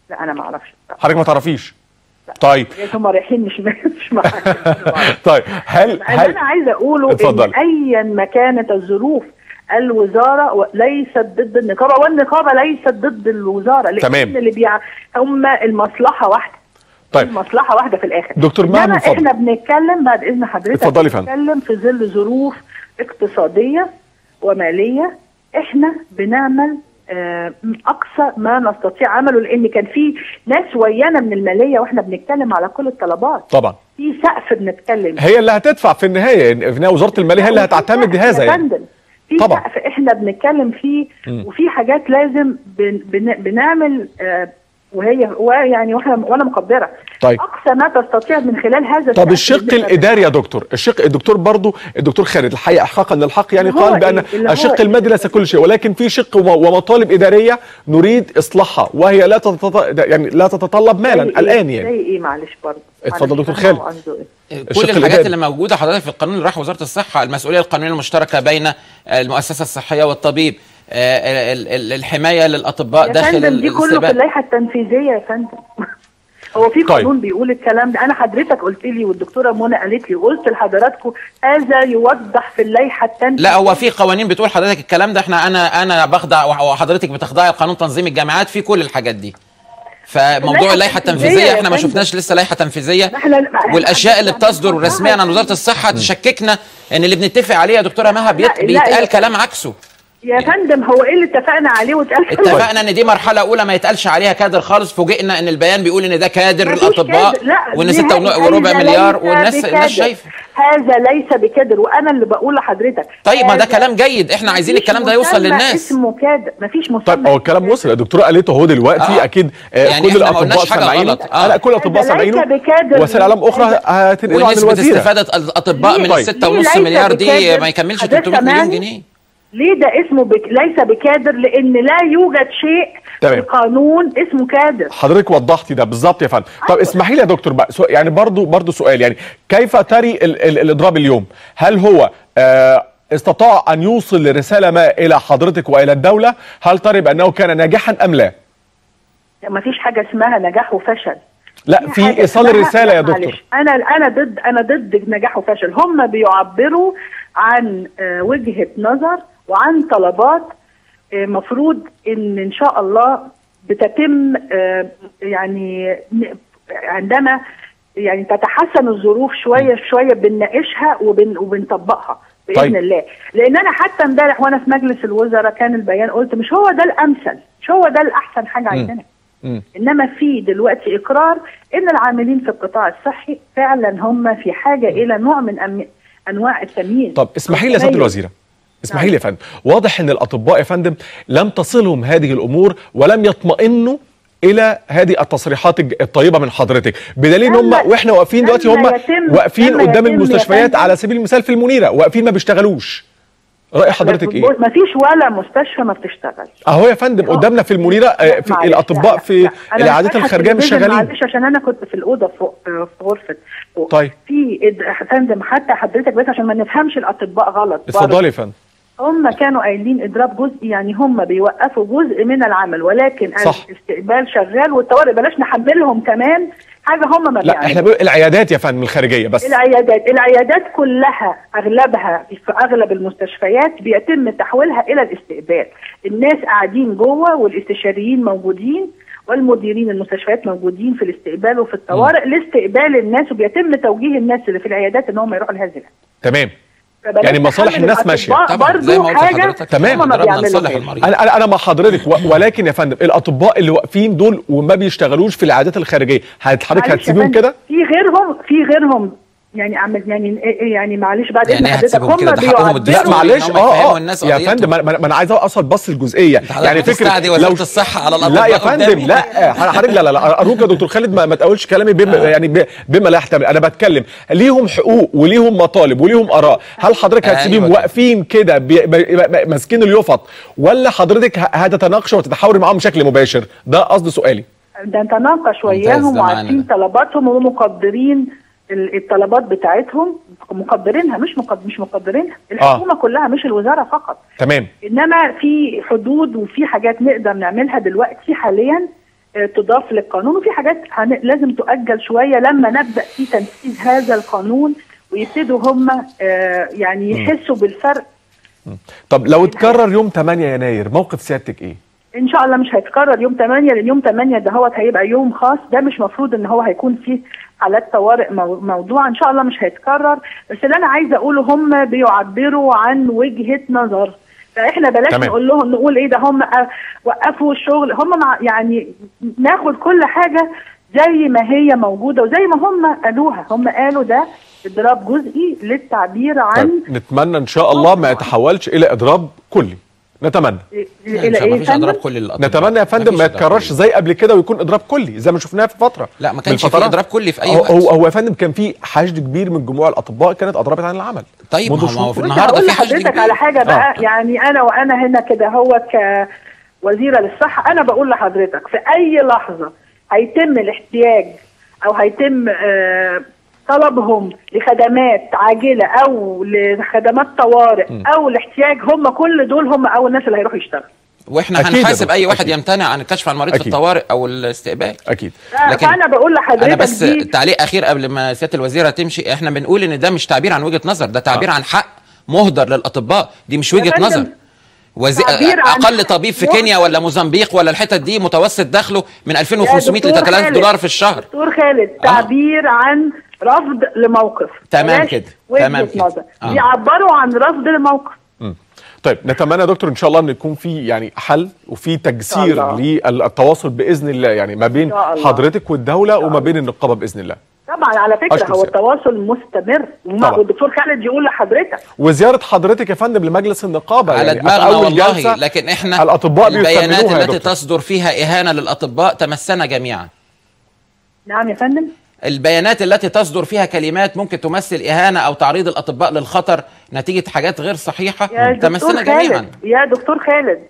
لا انا ما اعرفش حضرتك ما تعرفيش طيب هم رايحين مش مش معاك طيب هل اللي هل انا عايزه اقوله اتفضل. ان ايا ما كانت الظروف الوزاره و- ليست ضد النقابه والنقابه ليست ضد الوزاره لان تمام. اللي بيع هم المصلحه واحده طيب المصلحه واحده في الاخر دكتور مهدي إنما اتفضل. احنا بنتكلم بعد اذن حضرتك اتفضلي يا فندم. بنتكلم في ظل ظروف اقتصاديه وماليه احنا بنعمل آه، اقصى ما نستطيع عمله لان كان في ناس ويانا من الماليه واحنا بنتكلم على كل الطلبات طبعا في سقف بنتكلم هي اللي هتدفع في النهايه في النهايه وزاره الماليه هي اللي وفي هتعتمد سقف هذا يا يعني فندم في طبعا. سقف احنا بنتكلم فيه مم. وفي حاجات لازم بن بن بنعمل آه وهي ويعني واحنا وانا مقدره طيب. اقصى ما تستطيع من خلال هذا طب السقف الشق اللي إحنا الاداري يا دكتور الشق الدكتور برضو الدكتور خالد الحقيقه احقاقا الحق يعني اللي هو قال بان إيه؟ اللي هو الشق إيه؟ المادي ليس كل شيء ولكن في شق وم- ومطالب اداريه نريد اصلاحها وهي لا تتط... يعني لا تتطلب مالا زي إيه؟ الان يعني زي ايه معلش برضه اتفضل معلش، دكتور أنا خالد. هو عنده إيه؟ الشق كل الحاجات الإداري. اللي موجوده حضرتك في القانون اللي راح وزاره الصحه المسؤوليه القانونيه المشتركه بين المؤسسه الصحيه والطبيب آه، ال- ال- الحمايه للاطباء يا داخل فندم دي كله في الاستقبال اللائحه التنفيذيه يا فندم هو في قانون بيقول الكلام ده انا حضرتك قلت لي والدكتوره منى قالت لي وقلت لحضراتكم هذا يوضح في اللائحه التنفيذيه لا هو في قوانين بتقول حضرتك الكلام ده احنا انا انا بخضع وحضرتك بتخضعي لقانون تنظيم الجامعات في كل الحاجات دي فموضوع اللائحة اللائحه التنفيذية التنفيذيه يا احنا ما فندم. شفناش لسه لائحه تنفيذيه احنا احنا- والاشياء اللي بتصدر رسميا عن وزاره الصحه تشككنا ان اللي بنتفق عليه يا دكتوره مها بيت- لا، لا، بيتقال يا- كلام عكسه يا فندم هو ايه اللي اتفقنا عليه واتقال اتفقنا ان دي مرحله اولى ما يتقالش عليها كادر خالص فوجئنا ان البيان بيقول ان ده كادر مفيش الاطباء كادر. لا، وان دي 6 هذا وربع مليار ليس والناس بكادر. الناس شايفه هذا ليس بكادر وانا اللي بقول لحضرتك طيب ما ده هذا- كلام جيد احنا عايزين مفيش الكلام ده يوصل مسمى للناس اسمه كادر مفيش مسمى طيب هو الكلام وصل الدكتوره قالته اهو دلوقتي آه. اكيد آه يعني كل إحنا ما الاطباء قلناش حاجة سامعينه غلط. آه. لا كل الاطباء هذا ليس سامعينه بكادر. وسائل اعلام اخرى هذا- هتنقل عن ونسبه الوزيره استفاده الاطباء من طيب. 6 ليه ونص ليس مليار دي بكادر؟ ما يكملش حضرتك 300 مليون سامعني؟ جنيه ليه ده اسمه بك... ليس بكادر لان لا يوجد شيء تمام. في القانون اسمه كادر حضرتك وضحتي ده بالظبط يا فندم طب اسمحي لي يا دكتور بقى سؤال- يعني برضو برضو سؤال يعني كيف تري ال ال الاضراب اليوم هل هو آه استطاع ان يوصل رساله ما الى حضرتك والى الدوله هل ترى بانه كان ناجحا ام لا ما فيش حاجه اسمها نجاح وفشل لا حاجة في ايصال اسمها- الرساله يا لا، معلش. دكتور انا انا ضد انا ضد نجاح وفشل هم بيعبروا عن آه، وجهه نظر وعن طلبات آه، مفروض ان ان شاء الله بتتم آه، يعني ن- عندما يعني تتحسن الظروف شويه شويه بنناقشها وبن وبنطبقها باذن طيب. الله لان انا حتى امبارح وانا في مجلس الوزراء كان البيان قلت مش هو ده الامثل مش هو ده الاحسن حاجه عندنا مم. انما في دلوقتي اقرار ان العاملين في القطاع الصحي فعلا هم في حاجه الى نوع من أم... انواع التمييز طب اسمحي لي يا سياده والتميز. الوزيره اسمحي لي يا فندم واضح ان الاطباء يا فندم لم تصلهم هذه الامور ولم يطمئنوا الى هذه التصريحات الج- الطيبه من حضرتك بدليل ان هم لما- واحنا واقفين دلوقتي هم لما يتم- واقفين لما قدام يتم يا المستشفيات فندم- على سبيل المثال في المنيره واقفين ما بيشتغلوش راي حضرتك ايه ما فيش ولا مستشفى ما بتشتغلش اهو يا فندم قدامنا في المنيره آه، في معلش، الاطباء لا، لا، في لا. أنا العيادات فاتحة الخارجيه مش التلفزيون شغالين معلش عشان انا كنت في الاوضه فوق في غرفه فوق. طيب. في إد- يا فندم حتى حضرتك بس عشان ما نفهمش الاطباء غلط اتفضلي يا فندم هم كانوا قايلين اضراب جزئي يعني هم بيوقفوا جزء من العمل ولكن صح. الاستقبال شغال والطوارئ بلاش نحملهم كمان حاجه هم ما لا احنا بيعملوش بنقول العيادات يا فندم الخارجيه بس العيادات العيادات كلها اغلبها في اغلب المستشفيات بيتم تحويلها الى الاستقبال الناس قاعدين جوه والاستشاريين موجودين والمديرين المستشفيات موجودين في الاستقبال وفي الطوارئ لاستقبال الناس وبيتم توجيه الناس اللي في العيادات ان هم يروحوا لهذه العيادات. تمام فبلاش يعني مصالح نحمل الناس ماشية. الأطباء طبعا زي ما برضو قلت حاجه لحضرتك تمام. هم ما ضربنا بيعملوا لصالح كده. المريض انا انا انا مع حضرتك و- ولكن يا فندم الاطباء اللي واقفين دول وما بيشتغلوش في العيادات الخارجيه هت- حضرتك معلش يا هتسيبهم فندم، كده في غيرهم في غيرهم يعني اعمل يعني يعني معلش بعد يعني اذن إيه حضرتك هتسيبهم كده؟ هم ده حقهم بيعبروا الدستوري. لا معلش إن هم اه يفهموا اه الناس يا قضيتهم. فندم ما ما انا عايز اوصل بس الجزئيه يعني فكره تستعدي وزاره الصحه على الاطباء لا يا فندم قدامي. لا حضرتك لا لا لا ارجوك يا دكتور خالد ما, ما تقولش كلامي بما يعني ب- بما لا يحتمل انا بتكلم ليهم حقوق وليهم مطالب وليهم اراء هل حضرتك هتسيبهم أيوة. واقفين كده بي- ب- ب- ماسكين اليفط ولا حضرتك ه- هتتناقشوا وتتحاوري معاهم بشكل مباشر ده قصد سؤالي ده نتناقش ممتاز، وياهم ده معانا وعارفين ده. طلباتهم ومقدرين ال- الطلبات بتاعتهم مقدرينها مش مقد... مش مقدرينها الحكومه كلها مش الوزاره فقط تمام انما في حدود وفي حاجات نقدر نعملها دلوقتي حاليا آه، تضاف للقانون وفي حاجات هن- لازم تؤجل شويه لما نبدا في تنفيذ هذا القانون ويبتدوا هم آه، يعني يحسوا بالفرق طب لو اتكرر يوم 8 يناير موقف سيادتك ايه ان شاء الله مش هيتكرر يوم 8 لان يوم 8 ده هو هيبقى يوم خاص ده مش مفروض ان هو هيكون فيه حالات طوارئ مو- موضوع ان شاء الله مش هيتكرر بس اللي انا عايزه اقوله هم بيعبروا عن وجهه نظر فاحنا بلاش تمام. نقول لهم نقول ايه ده هم أ- وقفوا الشغل هم مع يعني ناخد كل حاجه زي ما هي موجوده وزي ما هم قالوها هم قالوا ده اضراب جزئي للتعبير عن طيب نتمنى ان شاء الله ما يتحولش الى اضراب كلي نتمنى الى إن شاء الله ايه مفيش اضراب فندم؟ كل الاطباء نتمنى يا فندم مفيش ما إضراب يتكررش كلي. زي قبل كده ويكون اضراب كلي زي ما شفناها في فتره لا، ما من كانش في الفترات. إضراب كلي في أي هو- وقت. هو هو يا فندم كان في حشد كبير من جموع الاطباء كانت اضربت عن العمل طيب منذ ما هو- ما هو شهور. في بص النهارده هقول في حشد لحضرتك كبير. على حاجه بقى آه. يعني انا وانا هنا كده هو كوزيره للصحه انا بقول لحضرتك في اي لحظه هيتم الاحتياج او هيتم آه طلبهم لخدمات عاجله او لخدمات طوارئ او الاحتياج هم كل دول هم اول ناس اللي هيروحوا يشتغلوا واحنا أكيد يا هنحاسب دكتور، اي واحد أكيد. يمتنع عن الكشف عن المريض في أكيد. الطوارئ او الاستقبال اكيد لكن فانا بقول لحضرتك انا بس دي تعليق اخير قبل ما سياده الوزيره تمشي احنا بنقول ان ده مش تعبير عن وجهه نظر ده تعبير عن حق مهدر للاطباء دي مش وجهه فندم، نظر وزي... تعبير عن اقل طبيب في حق كينيا ولا موزمبيق ولا الحتت دي متوسط دخله من 2500 ل دكتور 3000 خالد، دولار في الشهر دكتور خالد تعبير عن رفض لموقف تمام بلاش كده، وجهة تمام كده. نظر. آه. بيعبروا عن رفض لموقف مم. طيب نتمنى يا دكتور ان شاء الله ان يكون في يعني حل وفي تجسير الله. للتواصل باذن الله يعني ما بين شاء الله. حضرتك والدوله وما بين النقابه باذن الله طبعا على فكره أشكر هو سيادتك. التواصل مستمر وما- طبعا. والدكتور خالد يقول لحضرتك وزياره حضرتك يا فندم لمجلس النقابه على يعني في دماغنا أول والله جلسة لكن احنا الاطباء البيانات بيستعملوها يا التي دكتور. تصدر فيها اهانه للاطباء تمسنا جميعا نعم يا فندم البيانات التي تصدر فيها كلمات ممكن تمثل اهانه او تعريض الاطباء للخطر نتيجه حاجات غير صحيحه يا دكتور تمسنا جميعا خالد يا دكتور خالد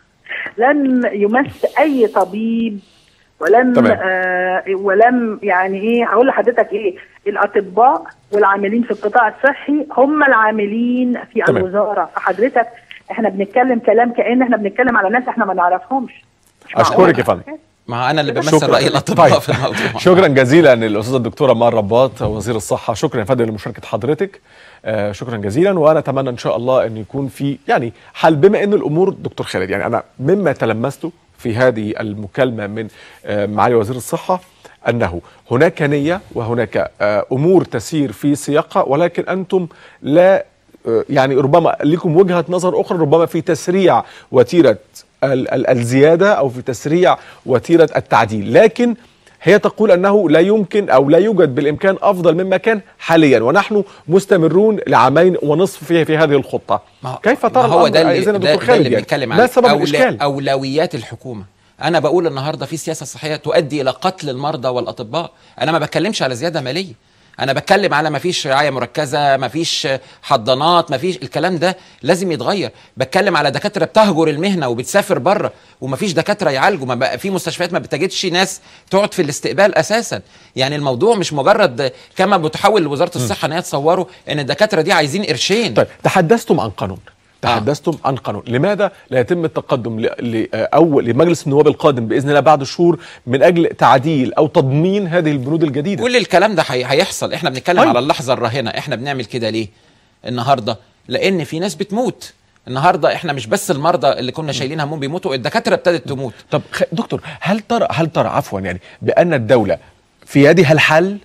لم يمس اي طبيب ولم تمام. آه ولم يعني ايه هقول لحضرتك ايه الاطباء والعاملين في القطاع الصحي هم العاملين في تمام. الوزاره فحضرتك احنا بنتكلم كلام كأن احنا بنتكلم على ناس احنا ما نعرفهمش مش اشكرك معقول. يا فندم ما انا اللي بمثل شكرا راي الاطباء طيب. في الموضوع شكرا جزيلا للاستاذه الدكتوره مار رباط وزير الصحه شكرا يا فندم لمشاركه حضرتك آه شكرا جزيلا وانا اتمنى ان شاء الله ان يكون في يعني حل بما ان الامور دكتور خالد يعني انا مما تلمسته في هذه المكالمه من آه معالي وزير الصحه انه هناك نيه وهناك آه امور تسير في سياقها ولكن انتم لا آه، يعني ربما لكم وجهه نظر اخرى ربما في تسريع وتيره ال- ال- الزياده او في تسريع وتيره التعديل لكن هي تقول انه لا يمكن او لا يوجد بالامكان افضل مما كان حاليا ونحن مستمرون لعامين ونصف في في هذه الخطه ما هو- كيف ما ترى هو ده الأمر اللي, إذن يا ده, دكتور ده خالد اللي يعني؟ بنتكلم ما عنه سبب أولا- الاشكال اولويات الحكومه انا بقول النهارده في سياسه صحيه تؤدي الى قتل المرضى والاطباء انا ما بتكلمش على زياده ماليه انا بتكلم على ما فيش رعايه مركزه ما فيش حضانات ما فيش الكلام ده لازم يتغير بتكلم على دكاتره بتهجر المهنه وبتسافر بره وما فيش دكاتره يعالجوا ما بقى في مستشفيات ما بتجدش ناس تقعد في الاستقبال اساسا يعني الموضوع مش مجرد كما بتحاول وزاره الصحه ان هي تصوره ان الدكاتره دي عايزين قرشين طيب تحدثتم عن قانون تحدثتم عن قانون لماذا لا يتم التقدم ل... ل... او لمجلس النواب القادم باذن الله بعد شهور من اجل تعديل او تضمين هذه البنود الجديده كل الكلام ده هي- هيحصل احنا بنتكلم طيب. على اللحظه الراهنه احنا بنعمل كده ليه النهارده لان في ناس بتموت النهارده احنا مش بس المرضى اللي كنا شايلين همهم بيموتوا الدكاتره ابتدت تموت طب خ... دكتور هل ترى هل ترى عفوا يعني بان الدوله في يدها الحل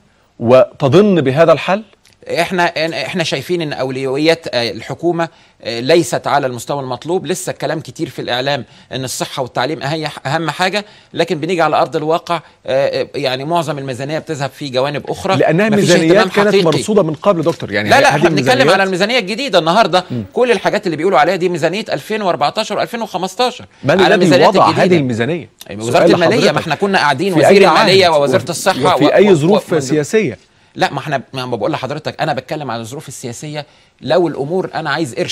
وتظن بهذا الحل احنا احنا شايفين ان اولويات آه، الحكومه آه، ليست على المستوى المطلوب لسه الكلام كتير في الاعلام ان الصحه والتعليم هي اهم حاجه لكن بنيجي على ارض الواقع آه، آه، يعني معظم الميزانيه بتذهب في جوانب اخرى لانها مفيش ميزانيات اهتمام كانت حقيقي. مرصوده من قبل دكتور يعني لا لا هذه احنا بنتكلم الميزانيات- على الميزانيه الجديده النهارده كل الحاجات اللي بيقولوا عليها دي ميزانيه 2014 و2015 من على الذي الميزانيات وضع الجديدة. هذه الميزانيه أيوة، وزاره سؤال الماليه ما لحضرتك. احنا كنا قاعدين في وزير أي عهد الماليه ووزاره وفي- الصحه وفي و- اي و- ظروف و- سياسيه لا ما احنا ما بقول لحضرتك انا بتكلم على الظروف السياسيه لو الامور انا عايز قرش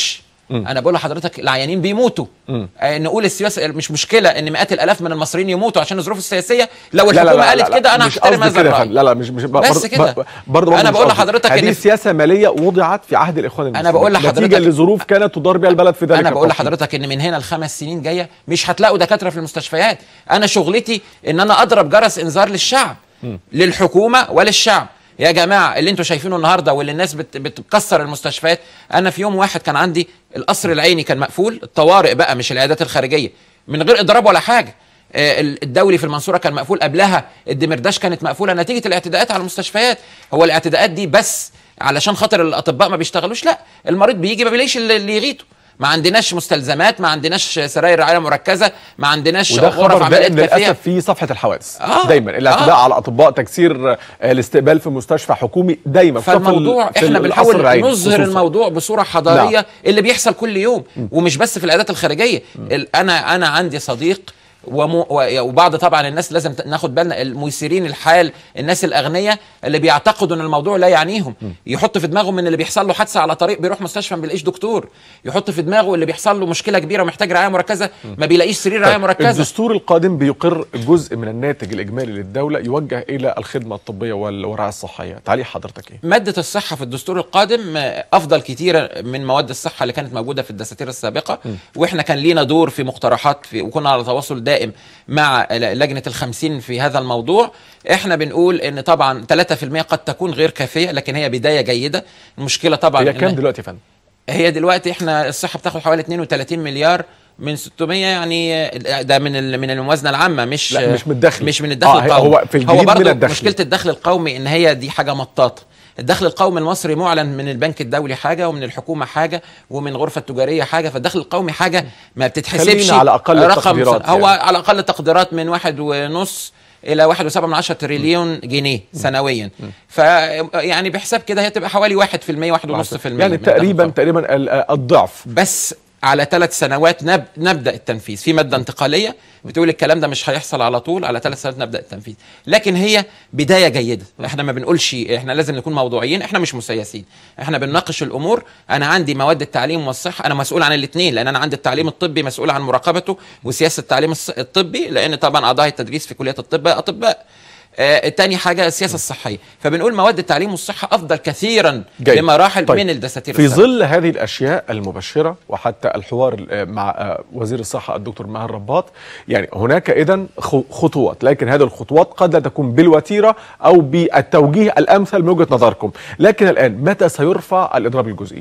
انا بقول لحضرتك العيانين بيموتوا آه نقول السياسه مش مشكله ان مئات الالاف من المصريين يموتوا عشان الظروف السياسيه لو لا لا الحكومه لا قالت لا كده انا مش هحترم قصدي هذا كده يا الراي فندم. لا لا مش مش بس كده. برضه أنا بقول لحضرتك هذه إن- سياسه ماليه وضعت في عهد الاخوان المسلمين بقول لحضرتك- نتيجه لظروف كانت تدار بها البلد في ذلك انا بقول التوقيت. لحضرتك ان من هنا لخمس سنين جايه مش هتلاقوا دكاتره في المستشفيات انا شغلتي ان انا اضرب جرس انذار للشعب للحكومه وللشعب يا جماعه اللي انتوا شايفينه النهارده واللي الناس بت بتكسر المستشفيات انا في يوم واحد كان عندي القصر العيني كان مقفول الطوارئ بقى مش العيادات الخارجيه من غير اضراب ولا حاجه آه، الدولي في المنصوره كان مقفول قبلها الدمرداش كانت مقفوله نتيجه الاعتداءات على المستشفيات هو الاعتداءات دي بس علشان خاطر الاطباء ما بيشتغلوش لا المريض بيجي ما بيلاقيش اللي اللي يغيته ما عندناش مستلزمات ما عندناش سراير رعايه مركزه ما عندناش وده غرف خبر عمليات دائم كافيه للاسف في صفحه الحوادث آه. دايما الاعتداء آه. على الاطباء تكسير آه، الاستقبال في مستشفى حكومي دايما خصوصاً فالموضوع في احنا القصر بنحاول العيني نظهر خصوصاً. الموضوع بصوره حضاريه نعم. اللي بيحصل كل يوم ومش بس في العيادات الخارجيه ال- انا انا عندي صديق ومو و- وبعض طبعا الناس لازم ت- ناخد بالنا الميسرين الحال الناس الاغنياء اللي بيعتقدوا ان الموضوع لا يعنيهم يحط في دماغهم ان اللي بيحصل له حادثه على طريق بيروح مستشفى ما بيلاقيش دكتور يحط في دماغه اللي بيحصل له مشكله كبيره ومحتاج رعايه مركزه ما بيلاقيش سرير رعايه طيب، مركزه الدستور القادم بيقر جزء من الناتج الاجمالي للدوله يوجه الى الخدمه الطبيه وال- والرعايه الصحيه تعليق حضرتك ايه مادة الصحة في الدستور القادم آه، أفضل كتيرة من مواد الصحة اللي كانت موجودة في الدساتير السابقة وإحنا كان لينا دور في مقترحات في وكنا على تواصل دائم مع ل- لجنة الخمسين في هذا الموضوع إحنا بنقول إن طبعا 3% قد تكون غير كافية لكن هي بداية جيدة المشكلة طبعا هي إن- كام دلوقتي يا فندم هي دلوقتي إحنا الصحة بتاخد حوالي 32 مليار من 600 يعني آه، ده من ال- من الموازنه العامه مش لا، مش من الدخل. مش من الدخل آه، هي- القومي هو في الجديد هو من برضه الدخل. مشكله الدخل القومي ان هي دي حاجه مطاطه الدخل القومي المصري معلن من البنك الدولي حاجه ومن الحكومه حاجه ومن الغرفه التجاريه حاجه فالدخل القومي حاجه ما بتتحسبش خلينا على أقل رقم التقديرات هو يعني. على اقل تقديرات من واحد ونص الى واحد وسبعة من عشرة تريليون جنيه سنويا ف يعني بحساب كده هي تبقى حوالي واحد في المية واحد ونص في المية يعني من الدخل تقريبا القومي. تقريبا ال- آه، الضعف بس على ثلاث سنوات نب... نبدا التنفيذ في ماده انتقاليه بتقول الكلام ده مش هيحصل على طول على ثلاث سنوات نبدا التنفيذ لكن هي بدايه جيده احنا ما بنقولش احنا لازم نكون موضوعيين احنا مش مسيسين احنا بنناقش الامور انا عندي مواد التعليم والصحه انا مسؤول عن الاثنين لان انا عندي التعليم الطبي مسؤول عن مراقبته وسياسه التعليم الص- الطبي لان طبعا اعضاء التدريس في كليه الطب اطباء آه تاني حاجه السياسه الصحيه فبنقول مواد التعليم والصحه افضل كثيرا جيد. بمراحل طيب. من الدساتير في السابقة. ظل هذه الاشياء المبشره وحتى الحوار آه، مع آه، وزير الصحه الدكتور ماهر رباط يعني هناك اذا خطوات لكن هذه الخطوات قد لا تكون بالوتيره او بالتوجيه الامثل من وجهه نظركم لكن الان متى سيرفع الاضراب الجزئي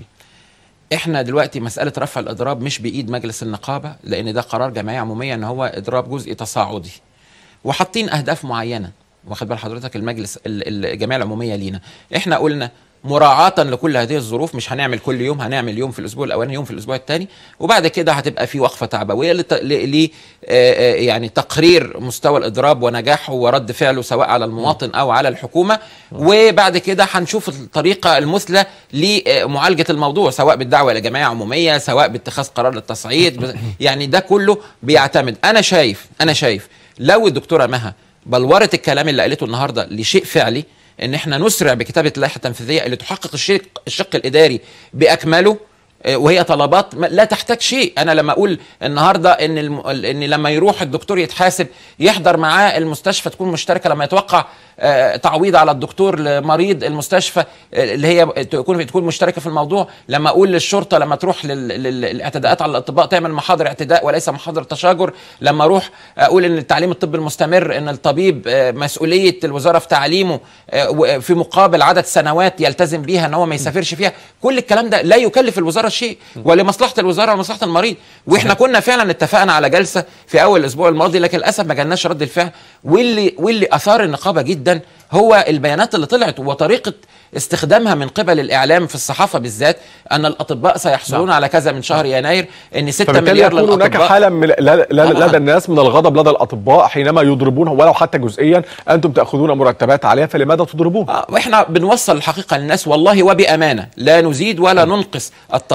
احنا دلوقتي مساله رفع الاضراب مش بايد مجلس النقابه لان ده قرار جمعيه عموميه ان هو اضراب جزئي تصاعدي وحاطين اهداف معينه واخد بال حضرتك المجلس ال- الجمعيه العموميه لينا احنا قلنا مراعاة لكل هذه الظروف مش هنعمل كل يوم هنعمل يوم في الاسبوع الاولاني يوم في الاسبوع الثاني وبعد كده هتبقى في وقفه تعبويه لت... ل... ل... آه، آه، يعني تقرير مستوى الاضراب ونجاحه ورد فعله سواء على المواطن او على الحكومه وبعد كده هنشوف الطريقه المثلى لمعالجه الموضوع سواء بالدعوه الى جمعيه عموميه سواء باتخاذ قرار للتصعيد ب- يعني ده كله بيعتمد انا شايف انا شايف لو الدكتوره مها بلورت الكلام اللي قالته النهارده لشيء فعلي ان احنا نسرع بكتابه اللائحه التنفيذيه اللي تحقق الشق الشق الاداري باكمله آه، وهي طلبات ما- لا تحتاج شيء انا لما اقول النهارده ان الم... ان لما يروح الدكتور يتحاسب يحضر معاه المستشفى تكون مشتركه لما يتوقع آه، تعويض على الدكتور لمريض المستشفى آه، اللي هي تكون تكون مشتركه في الموضوع لما اقول للشرطه لما تروح لل- لل- للاعتداءات على الاطباء تعمل محاضر اعتداء وليس محاضر تشاجر لما اروح اقول ان التعليم الطبي المستمر ان الطبيب آه، مسؤوليه الوزاره في تعليمه آه، و- في مقابل عدد سنوات يلتزم بيها ان هو ما يسافرش فيها كل الكلام ده لا يكلف الوزاره شيء ولمصلحه الوزاره ومصلحه المريض واحنا كنا فعلا اتفقنا على جلسه في اول الاسبوع الماضي لكن للاسف ما جالناش رد الفعل واللي واللي اثار النقابه جدا هو البيانات اللي طلعت وطريقه استخدامها من قبل الاعلام في الصحافه بالذات ان الاطباء سيحصلون على كذا من شهر يناير ان 6 فبالتالي مليار يكون هناك للاطباء حاله من ل- ل- طبعاً. لدى الناس من الغضب لدى الاطباء حينما يضربون ولو حتى جزئيا انتم تاخذون مرتبات عاليه فلماذا تضربون آه، واحنا بنوصل الحقيقه للناس والله وبامانه لا نزيد ولا ننقص الطبيب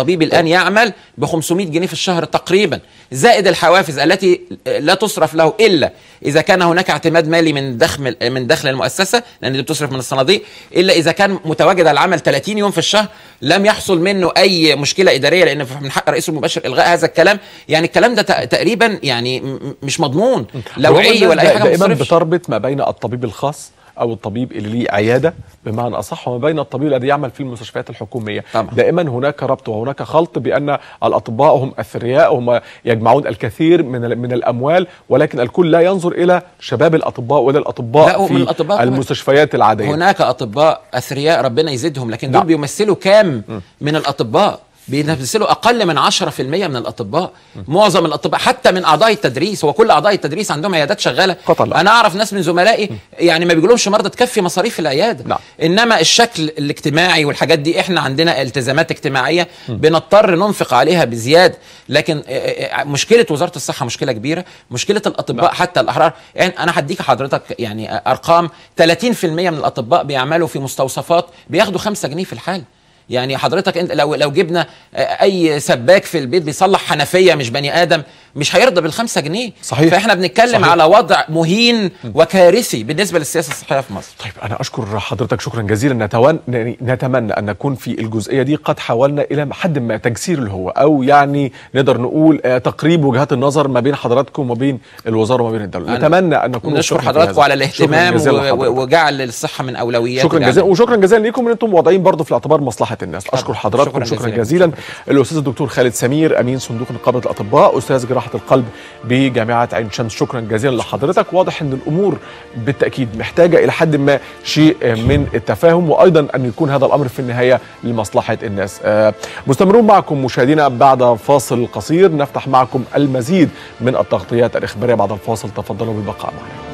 الطبيب الان يعمل ب 500 جنيه في الشهر تقريبا زائد الحوافز التي لا تصرف له الا اذا كان هناك اعتماد مالي من دخل من دخل المؤسسه لان دي بتصرف من الصناديق الا اذا كان متواجد على العمل 30 يوم في الشهر لم يحصل منه اي مشكله اداريه لان من حق الرئيس المباشر الغاء هذا الكلام يعني الكلام ده تق- تقريبا يعني م- مش مضمون لوعيه ولا اي حاجه ما دائما بتصرفش. بتربط ما بين الطبيب الخاص او الطبيب اللي ليه عياده بمعنى اصح وما بين الطبيب الذي يعمل في المستشفيات الحكوميه طبعا. دائما هناك ربط وهناك خلط بان الاطباء هم اثرياء هم يجمعون الكثير من ال- من الاموال ولكن الكل لا ينظر الى شباب الاطباء ولا لا، الاطباء ومن في الأطباء كمان. المستشفيات العاديه هناك اطباء اثرياء ربنا يزيدهم لكن دول نعم. بيمثلوا كام من الاطباء بيمثلوا اقل من 10% من الاطباء معظم الاطباء حتى من اعضاء التدريس هو كل اعضاء التدريس عندهم عيادات شغاله قطع لا. انا اعرف ناس من زملائي يعني ما بيجيلهمش مرضى تكفي مصاريف العياده نعم. انما الشكل الاجتماعي والحاجات دي احنا عندنا التزامات اجتماعيه بنضطر ننفق عليها بزياده لكن آه، آه، مشكله وزاره الصحه مشكله كبيره مشكله الاطباء نعم. حتى الاحرار يعني انا هديك حضرتك يعني ارقام 30% من الاطباء بيعملوا في مستوصفات بياخدوا 5 جنيه في الحاله يعني حضرتك انت لو لو جبنا آه، اي سباك في البيت بيصلح حنفيه مش بني ادم مش هيرضى بالخمسة جنيه صحيح. فاحنا بنتكلم صحيح. على وضع مهين وكارثي بالنسبه للسياسه الصحيه في مصر طيب انا اشكر حضرتك شكرا جزيلا نتون... يعني نتمنى ان نكون في الجزئيه دي قد حاولنا الى حد ما تجسير الهوى او يعني نقدر نقول آه، تقريب وجهات النظر ما بين حضراتكم وما بين الوزاره وما بين الدوله أنا نتمنى ان نكون نشكر وفقنا في حضراتكم هذا. على شكراً الاهتمام جزيلاً و- لحضرتك. و- وجعل الصحه من اولويات شكرا العمل. جزيلا وشكرا جزيلا ليكم ان انتم واضعين برضه في الاعتبار مصلحه الناس اشكر حضراتكم شكراً شكرا, جزيلاً. جزيلا الاستاذ الدكتور خالد سمير امين صندوق نقابه الاطباء استاذ جراحه القلب بجامعه عين شمس شكرا جزيلا لحضرتك واضح ان الامور بالتاكيد محتاجه الى حد ما شيء من التفاهم وايضا ان يكون هذا الامر في النهايه لمصلحه الناس آه، مستمرون معكم مشاهدينا بعد فاصل قصير نفتح معكم المزيد من التغطيات الاخباريه بعد الفاصل تفضلوا بالبقاء معنا